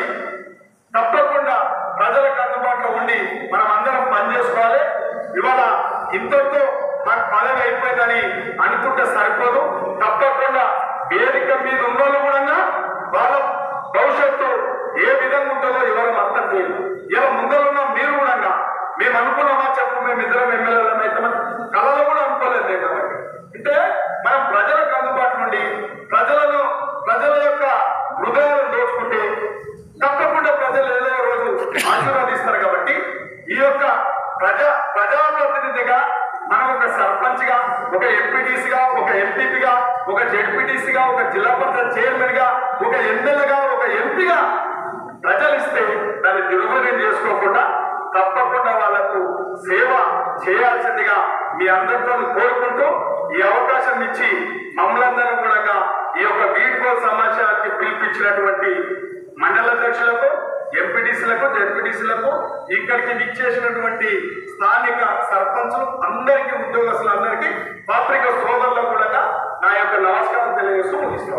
తప్పకుండా ప్రజలకు అందుబాటులో ఉండి మనం అందరం పనిచేసుకోవాలి ఇవాళ ఇంతటితో మనకు పదవి అయిపోయిందని అనుకుంటే సరిపోదు తప్పకుండా వేదిక మీద ఉన్నోళ్ళు కూడా వాళ్ళ భవిష్యత్తు ఏ విధంగా ఉంటుందో ఎవరు అర్థం చేయదు ఇలా ముందరున్న మీరు కూడా మేము అనుకున్నామా చెప్పు మేము ఇద్దరం ఎమ్మెల్యేలం అయితే కళలో కూడా అనుకోలేదు నేను కాబట్టి అంటే మనం ప్రజలకు అందుబాటు నుండి ప్రజలను ప్రజల యొక్క హృదయాలను దోచుకుంటే తప్పకుండా ప్రజలు ఏదో ఒక రోజు ఆశీర్వాదిస్తారు కాబట్టి ఈ యొక్క ప్రజా ప్రజాప్రతినిధిగా మనం ఒక సర్పంచ్ గా ఒక ఎంపీటీసీగా ఒక ఎంపీపీగా ఒక జెడ్పీటీసీగా ఒక జిల్లా పరిషత్ చైర్మన్ గా ఒక ఎమ్మెల్యేగా ఒక ఎంపీగా ప్రజలు ఇస్తే దాన్ని దుర్వినియోగం చేసుకోకుండా తప్పకుండా వాళ్లకు సేవ చేయాల్సిందిగా మీ అందరితో కోరుకుంటూ ఈ అవకాశం ఇచ్చి మమ్మల్ందరం కూడా ఈ యొక్క వీడ్కో సమాచారానికి పిలిపించినటువంటి మండల అధ్యక్షులకు ఎంపీటీసీలకు జెడ్పీటీసీలకు ఇక్కడికి విచ్చేసినటువంటి స్థానిక సర్పంచులు అందరికీ ఉద్యోగస్తులందరికీ పత్రిక సోదరులకు కూడా నా యొక్క నమస్కారం తెలియజేస్తూ ముగిస్తాం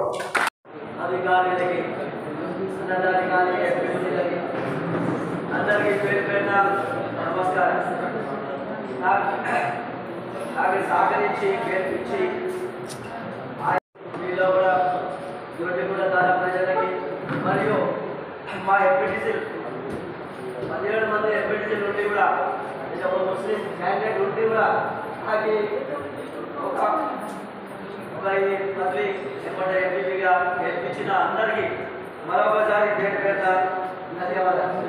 అధికారులకి ఉన్నతాధికారులకి ఎంపీలకి అందరికీ పేరు పేరున నమస్కారం నాకు నాకు సహకరించి గెలిపించి మీలో కూడా యువతిగూడ దాని ప్రజలకి మరియు మా ఎంపీటీసీ పదిహేడు మంది ఎంపీటీసీ నుండి కూడా అంటే ఒక ముస్లిం క్యాండిడేట్ నుండి కూడా నాకు ఒక ఒక ఈ పదవి ఎప్పటి ఎంపీగా గెలిపించిన అందరికీ మరొకసారి పేరు పేరున ధన్యవాదాలు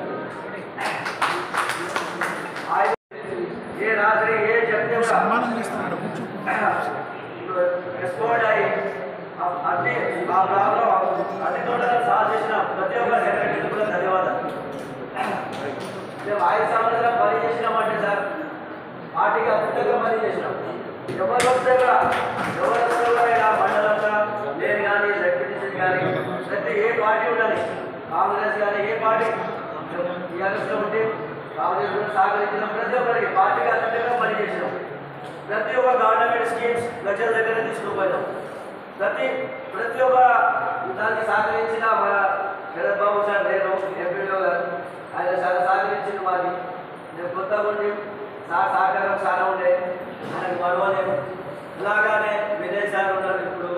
ఆయన ఏ రాత్రి ఏ చెప్తే కూడా రెస్పాండ్ అయ్యి ఆ- అన్ని ఆ ప్రాబ్లం అన్ని తోటలు సాల్వ్ చేసిన ప్రతి ఒక్క సెక్రటరీ కూడా ధన్యవాదాలు మేము ఐదు సంవత్సరాలు పని చేసినామంటే సార్ పార్టీకి అద్భుతంగా పని చేసినాం ఎవరు వస్తే కూడా ఎవరు వస్తే కూడా ఇలా మండలంగా నేను కానీ డెప్యూటీసీ కానీ ప్రతి ఏ పార్టీ ఉండాలి కాంగ్రెస్ కానీ ఏ పార్టీ టీఆర్ఎస్లో ఉంటే కాంగ్రెస్ కూడా సహకరించిన ప్రతి ఒక్కరికి పార్టీకి అద్భుతంగా పని చేసినాం ప్రతి ఒక్క గవర్నమెంట్ స్కీమ్స్ ప్రజల దగ్గర తీసుకుపోయినాం ప్రతి ప్రతి ఒక్క దానికి సహకరించిన మన శరత్ బాబు సార్ నేను ఎంపీడో గారు ఆయన చాలా సహకరించిన మాది నేను కొత్తగా ఉండి సార్ సహకారం చాలా ఉండే ఆయనకు మరవలేము ఇలాగానే విజయ్ సార్ ఉన్నారు ఇప్పుడు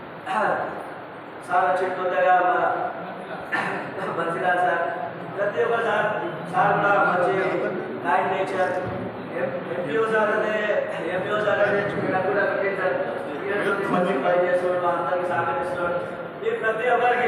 సార్ వచ్చి కొత్తగా మన మంచిరాజ్ సార్ ప్రతి ఒక్క సార్ సార్ కూడా మంచి నైన్ నేచర్ ఎంపీఓ సార్ అంటే ఎంపీఓ సార్ అంటే నాకు కూడా పెట్టింది సార్ ఈరోజు మంచి పని చేస్తున్నాడు అందరికి సహకరిస్తున్నాడు ఈ ప్రతి ఒక్కరికి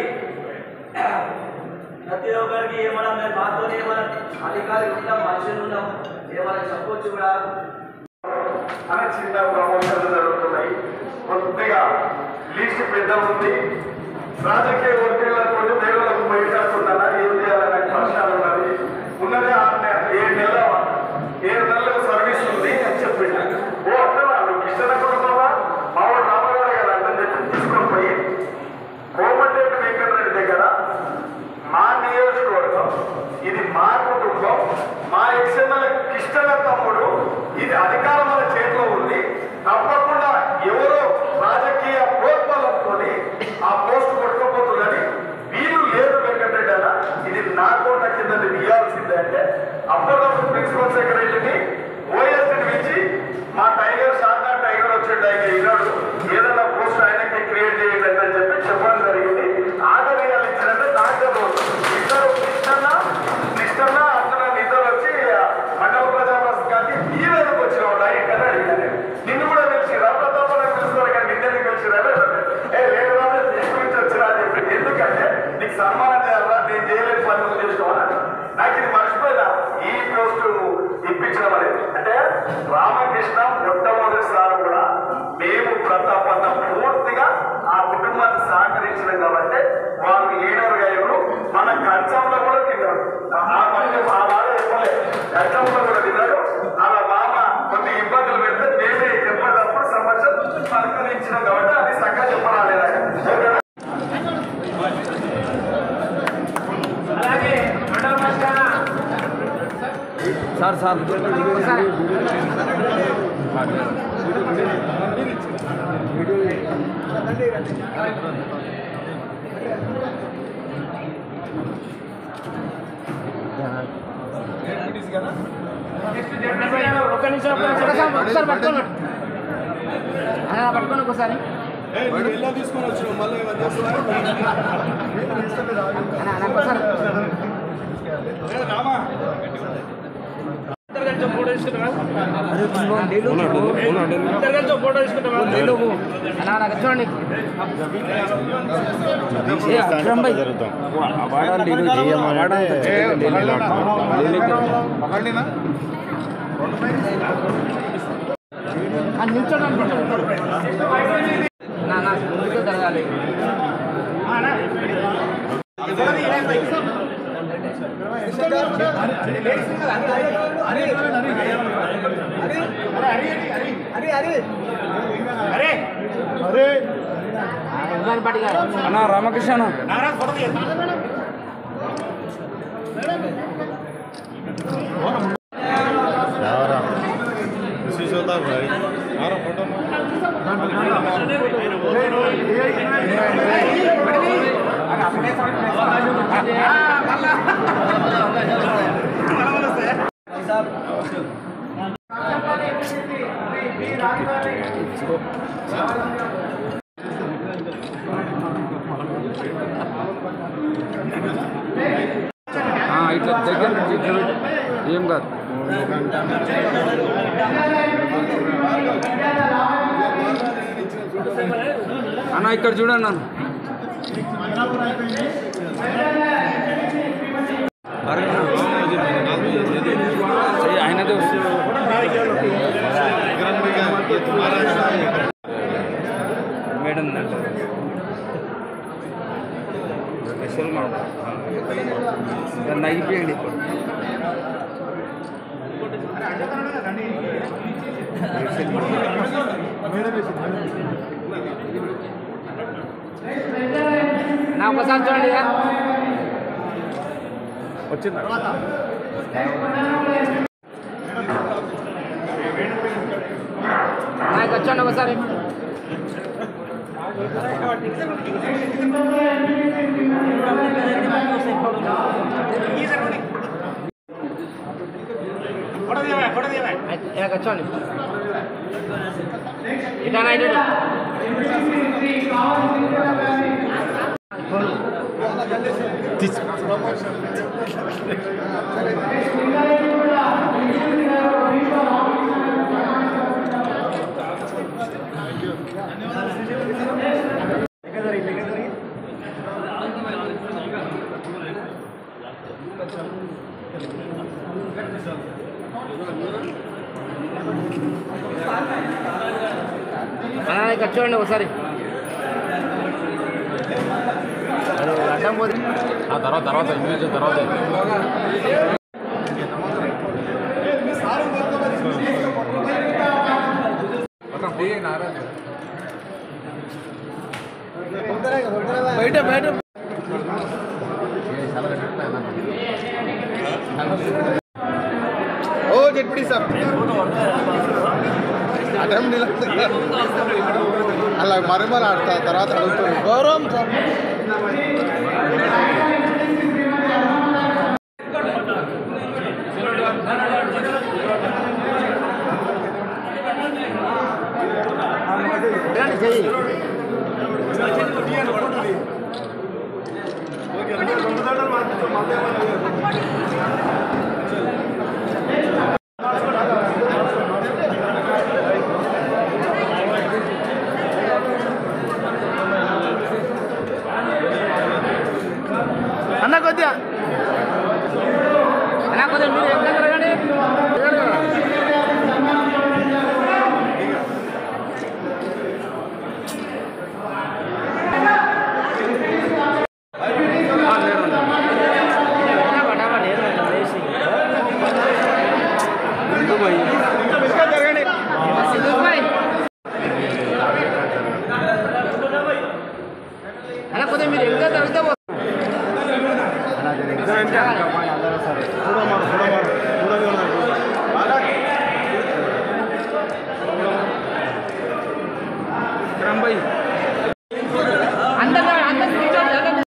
ప్రతి ఒక్కరికి ఏమన్నా మేము మాతో ఏమన్నా అధికారులు ఉంటాం మనుషులు ఉన్నాం ఏమన్నా చెప్పొచ్చు కూడా అని చిన్న ప్రమోషన్లు జరుగుతున్నాయి కొద్దిగా లిస్ట్ పెద్ద ఉంది రాజకీయ ఒత్తిళ్లతో దేవులకు బయటకున్నారా ఏం చేయాలనే కష్టాలు ఉన్నది ఉన్నదే ఆరు నె- ఏడు నెలల ఏడు నెలలకు సర్వీస్ ఉంది అని చెప్పిండు ఓ అట్లా కిషన్ కుటుంబమా మా వాడు రామగారు గారు అంటే చెప్పి తీసుకొని పోయి కోమటిరెడ్డి వెంకటరెడ్డి దగ్గర మా నియోజకవర్గం ఇది మా కుటుంబం మా ఎక్స్ఎంఎల్ఏ కిష్టల తమ్ముడు ఇది అధికారం మన చేతిలో ఉంది తప్పకుండా ఎవరో రాజకీయ ప్రోత్బలంతో ఆ పోస్ట్ కొట్టుకోపోతుందని వీళ్ళు లేరు వెంకటరెడ్డి అన్న ఇది నా కోట కింద ఇవ్వాల్సిందే అప్పటికప్పుడు ప్రిన్సిపల్ సెక్రటరీని ఓఎస్ని పిలిచి మా టైగర్ శారదా టైగర్ వచ్చాడు ఆయన ఈనాడు ఏదైనా పోస్ట్ ఆయనకి క్రియేట్ చేయండి అని చెప్పి చెప్పడం జరిగింది ఆర్డర్ ఇవ్వాలి ఇచ్చినట్టే డాక్టర్ ఇద్దరు కృష్ణన్న కృష్ణన్న అర్జున ఇద్దరు వచ్చి మండల ప్రజావాస్ కానీ ఈ వేదకు వచ్చిన వాళ్ళు ఎక్కడ అడిగాను నిన్ను కూడా తెలిసి రామప్రతాపని పిలుస్తారు కానీ నిన్నెందుకు తెలిసిరా ఏ లేదు రాదు నీ గురించి వచ్చిరా అని చెప్పి ఎందుకంటే నీకు సన్మానం చేయాలా నేను చేయలేని పనులు చేసుకోవాలి నాకు ఇది మర్చిపోయినా ఈ పోస్ట్ ఇప్పించడం అనేది అంటే రామకృష్ణ మొట్టమొదటిసారి కూడా మేము ప్రతాపన్న పూర్తిగా ఆ కుటుంబాన్ని సహకరించినాం కాబట్టి వారు లీడర్ గారు మన కంచంలో కూడా తిన్నాడు ఆ మధ్య మా వాడు చెప్పలేదు కంచంలో కూడా తిన్నాడు అలా మామ కొన్ని ఇబ్బందులు పెడితే మేమే చెప్పేటప్పుడు సమస్య సహకరించినాం కాబట్టి అది చక్కగా చెప్పరాలేదా ఓకేనా అలాగే మండల పక్షాన సార్ సార్ ఒక్క నిమిషం ఒక్క నిమిషం ఒకసారి పట్టుకోండి అలా పట్టుకోండి ఒకసారి అన్న, అన్న, ఒకసారి ఇద్దరు కలిసి ఫోటో తీసుకుంటారా ఇద్దరు కలిసి ఫోటో తీసుకుంటారా అన్న నాకు చూడండి ఏ అక్రమ్ భాయ్ ఆ, నిల్చోండి నిల్చోండి. నా నా ముందుకు జరగాలి అన్న రామకృష్ణ అన్న. ఆ, ఇట్లా దగ్గర నుంచి ఇట్లా పెట్టు. ఏం కాదు అన్న ఇక్కడ చూడండి అన్న చెయ్యి, ఆయనదే వస్తుంది మేడం స్పెషల్ మాట దాన్ని అయిపోయండి ఇప్పుడు నా ఒకసారి చూడండి ఇక. వచ్చిందా నాకు వచ్చండి ఒకసారి నాకు వచ్చండి ఇటా ఇటు అన్నా ఇక్కడ చూడండి ఒకసారి అది అడ్డం పోతే ఆ తర్వాత తర్వాత ఇమేజ్ తర్వాత బయట బయట ఓ జడ్పీ సార్ అటెం అలా మరమలు ఆడతా తర్వాత అడుగుతుంది గౌరవం సార్ అన్న కొద్దిగా అన్న కొద్దిగా మీరు ఎక్కడ తిరగండి అన్న కొద్దిగా మీరు ఎక్కడ తిరిగితే అందరూ అందరూ కూర్చోండి అందరూ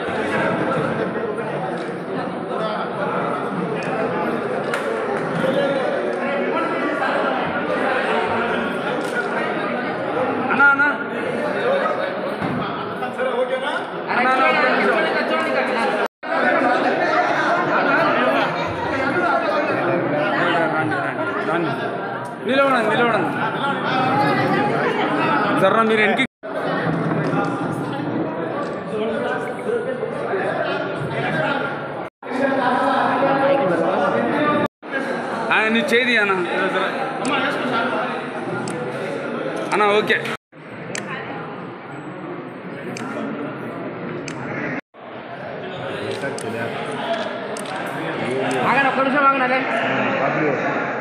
అన్న అన్న అన్న అన్న నిలవడండి నిలవడండి జర్ర మీరు వెనక్కి ఆయన నీ చేది అన్న అన్న ఓకే ఆగండి ఒక్క నిమిషం ఆగండి అదే